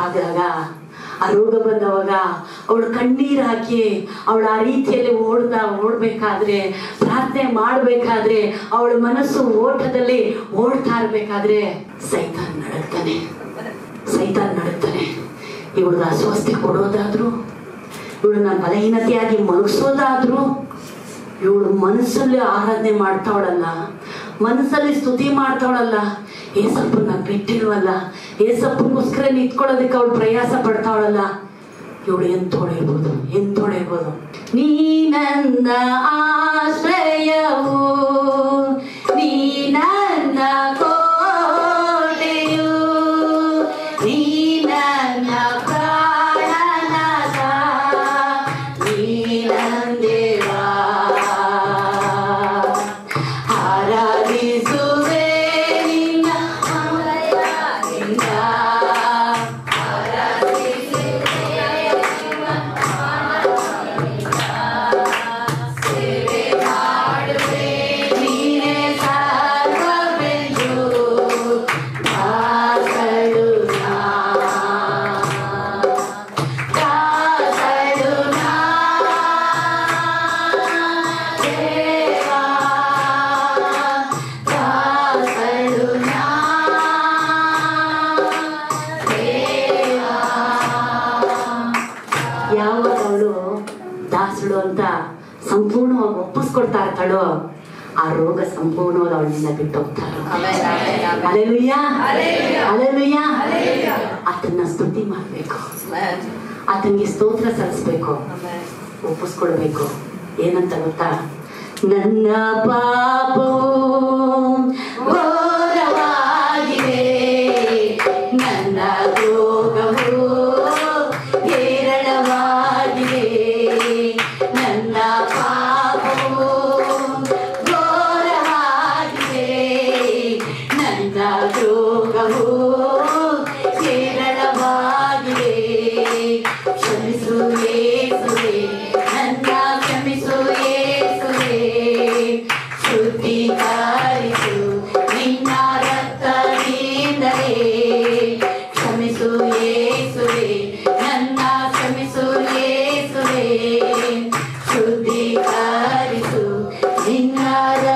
ಆದಾಗ ಆ ರೋಗ ಬಂದವಾಗ ಅವಳು ಕಣ್ಣೀರು ಹಾಕಿ ಅವಳು ಆ ರೀತಿಯಲ್ಲಿ ಓಡ್ದ ಓಡ್ಬೇಕಾದ್ರೆ ಪ್ರಾರ್ಥನೆ ಮಾಡ್ಬೇಕಾದ್ರೆ ಅವಳ ಮನಸ್ಸು ಓಟದಲ್ಲಿ ಓಡ್ತಾ ಇರ್ಬೇಕಾದ್ರೆ ಸೈತಾನ್ ನಡಕ್ತಾನೆ ಸೈತಾನ್ ನಡಕ್ತಾನೆ ಇವಳಿಗೆ ಅಸ್ವಸ್ಥೆ ಕೊಡೋದಾದ್ರು ಇವಳನ್ನ ಬಲಹೀನತೆಯಾಗಿ ಮಲಗಿಸೋದಾದ್ರು ಇವಳು ಮನಸ್ಸಲ್ಲಿ ಆರಾಧನೆ ಮಾಡ್ತಾವಳಲ್ಲ ಮನಸ್ಸಲ್ಲಿ ಸ್ತುತಿ ಮಾಡ್ತಾವಳಲ್ಲ ಏಸಪ್ಪನ್ನ ಬಿಟ್ಟಿಲ್ವಲ್ಲ ಏಸಪ್ಪನಿಗೋಸ್ಕರ ನಿಂತ್ಕೊಳ್ಳೋದಕ್ಕೆ ಅವಳು ಪ್ರಯಾಸ ಪಡ್ತಾವಳಲ್ಲ ಇವಳು ಎಂತೋಳಿರ್ಬೋದು ಎಂತೋಳಿರ್ಬೋದು ನೀ ನನ್ನ ಆಶ್ರಯವು ನೀ ನನ್ನ ಕೋಟೆಯು ನೀ ನನ್ನ ಪ್ರಾಣನಾಥ ನೀ ನನ್ನ ದೇವಾ ಆರಾಧಿಸುವೆ ನಿನ್ನ ಆಲಯದಿಂದ. ಸೇವೆ ಮಾಡುವೆ ನೀನೇ ಸರ್ವವೆಂದು ದಾಸಳು ನಾ. ದಾಸಳು ನಾ. ದೇವಾ, ದಾಸಳು ನಾ. ದೇವಾ. ಯಾವಾಗ ಅವಳು ದಾಸಳು ಅಂತ ಸಂಪೂರ್ಣವಾಗಿ ಒಪ್ಪಿಸ್ಕೊಡ್ತಾ ಇರ್ತಾಳೋ ಆ ರೋಗ ಸಂಪೂರ್ಣವಾಗಿ ಅವಳಿಂದ ಬಿಟ್ಟು ಹೋಗ್ತಾಳೆ Amen, amen, amen. ಅಲೆಲುಯ್ಯ Hallelujah. ಅಲೆಲುಯ್ಯ ಆತನ್ನ ಸ್ತುತಿ ಮಾಡ್ಬೇಕು Amen. ಆತನಿಗೆ ಸ್ತೋತ್ರ ಸಲ್ಲಿಸ್ಬೇಕು Amen. ಒಪ್ಪಿಸ್ಕೊಡ್ಬೇಕು ಏನಂತ ಗೊತ್ತಾ ನನ್ನ ಪಾಪವು ಘೋರವಾಗಿದೆ ನನ್ನ ರೋಗವು ಹೇರಳವಾಗಿದೆ ನನ್ನ ಪಾಪವು ಘೋರವಾಗಿದೆ ನನ್ನ ರೋಗವು ಹೇರಳವಾಗಿದೆ ಕ್ಷಮಿಸು ಯೇಸುವೆ ನನ್ನ ಕ್ಷಮಿಸು ಯೇಸುವೆ ಶುದ್ಧೀಕರಿಸು ನಿನ್ನ ರಕ್ತದಿಂದಲೇ ಕ್ಷಮಿಸು ಯೇಸುವೆ ನನ್ನ ಕ್ಷಮಿಸು ಯೇಸುವೆ ಶುದ್ಧೀಕರಿಸು ನಿನ್ನ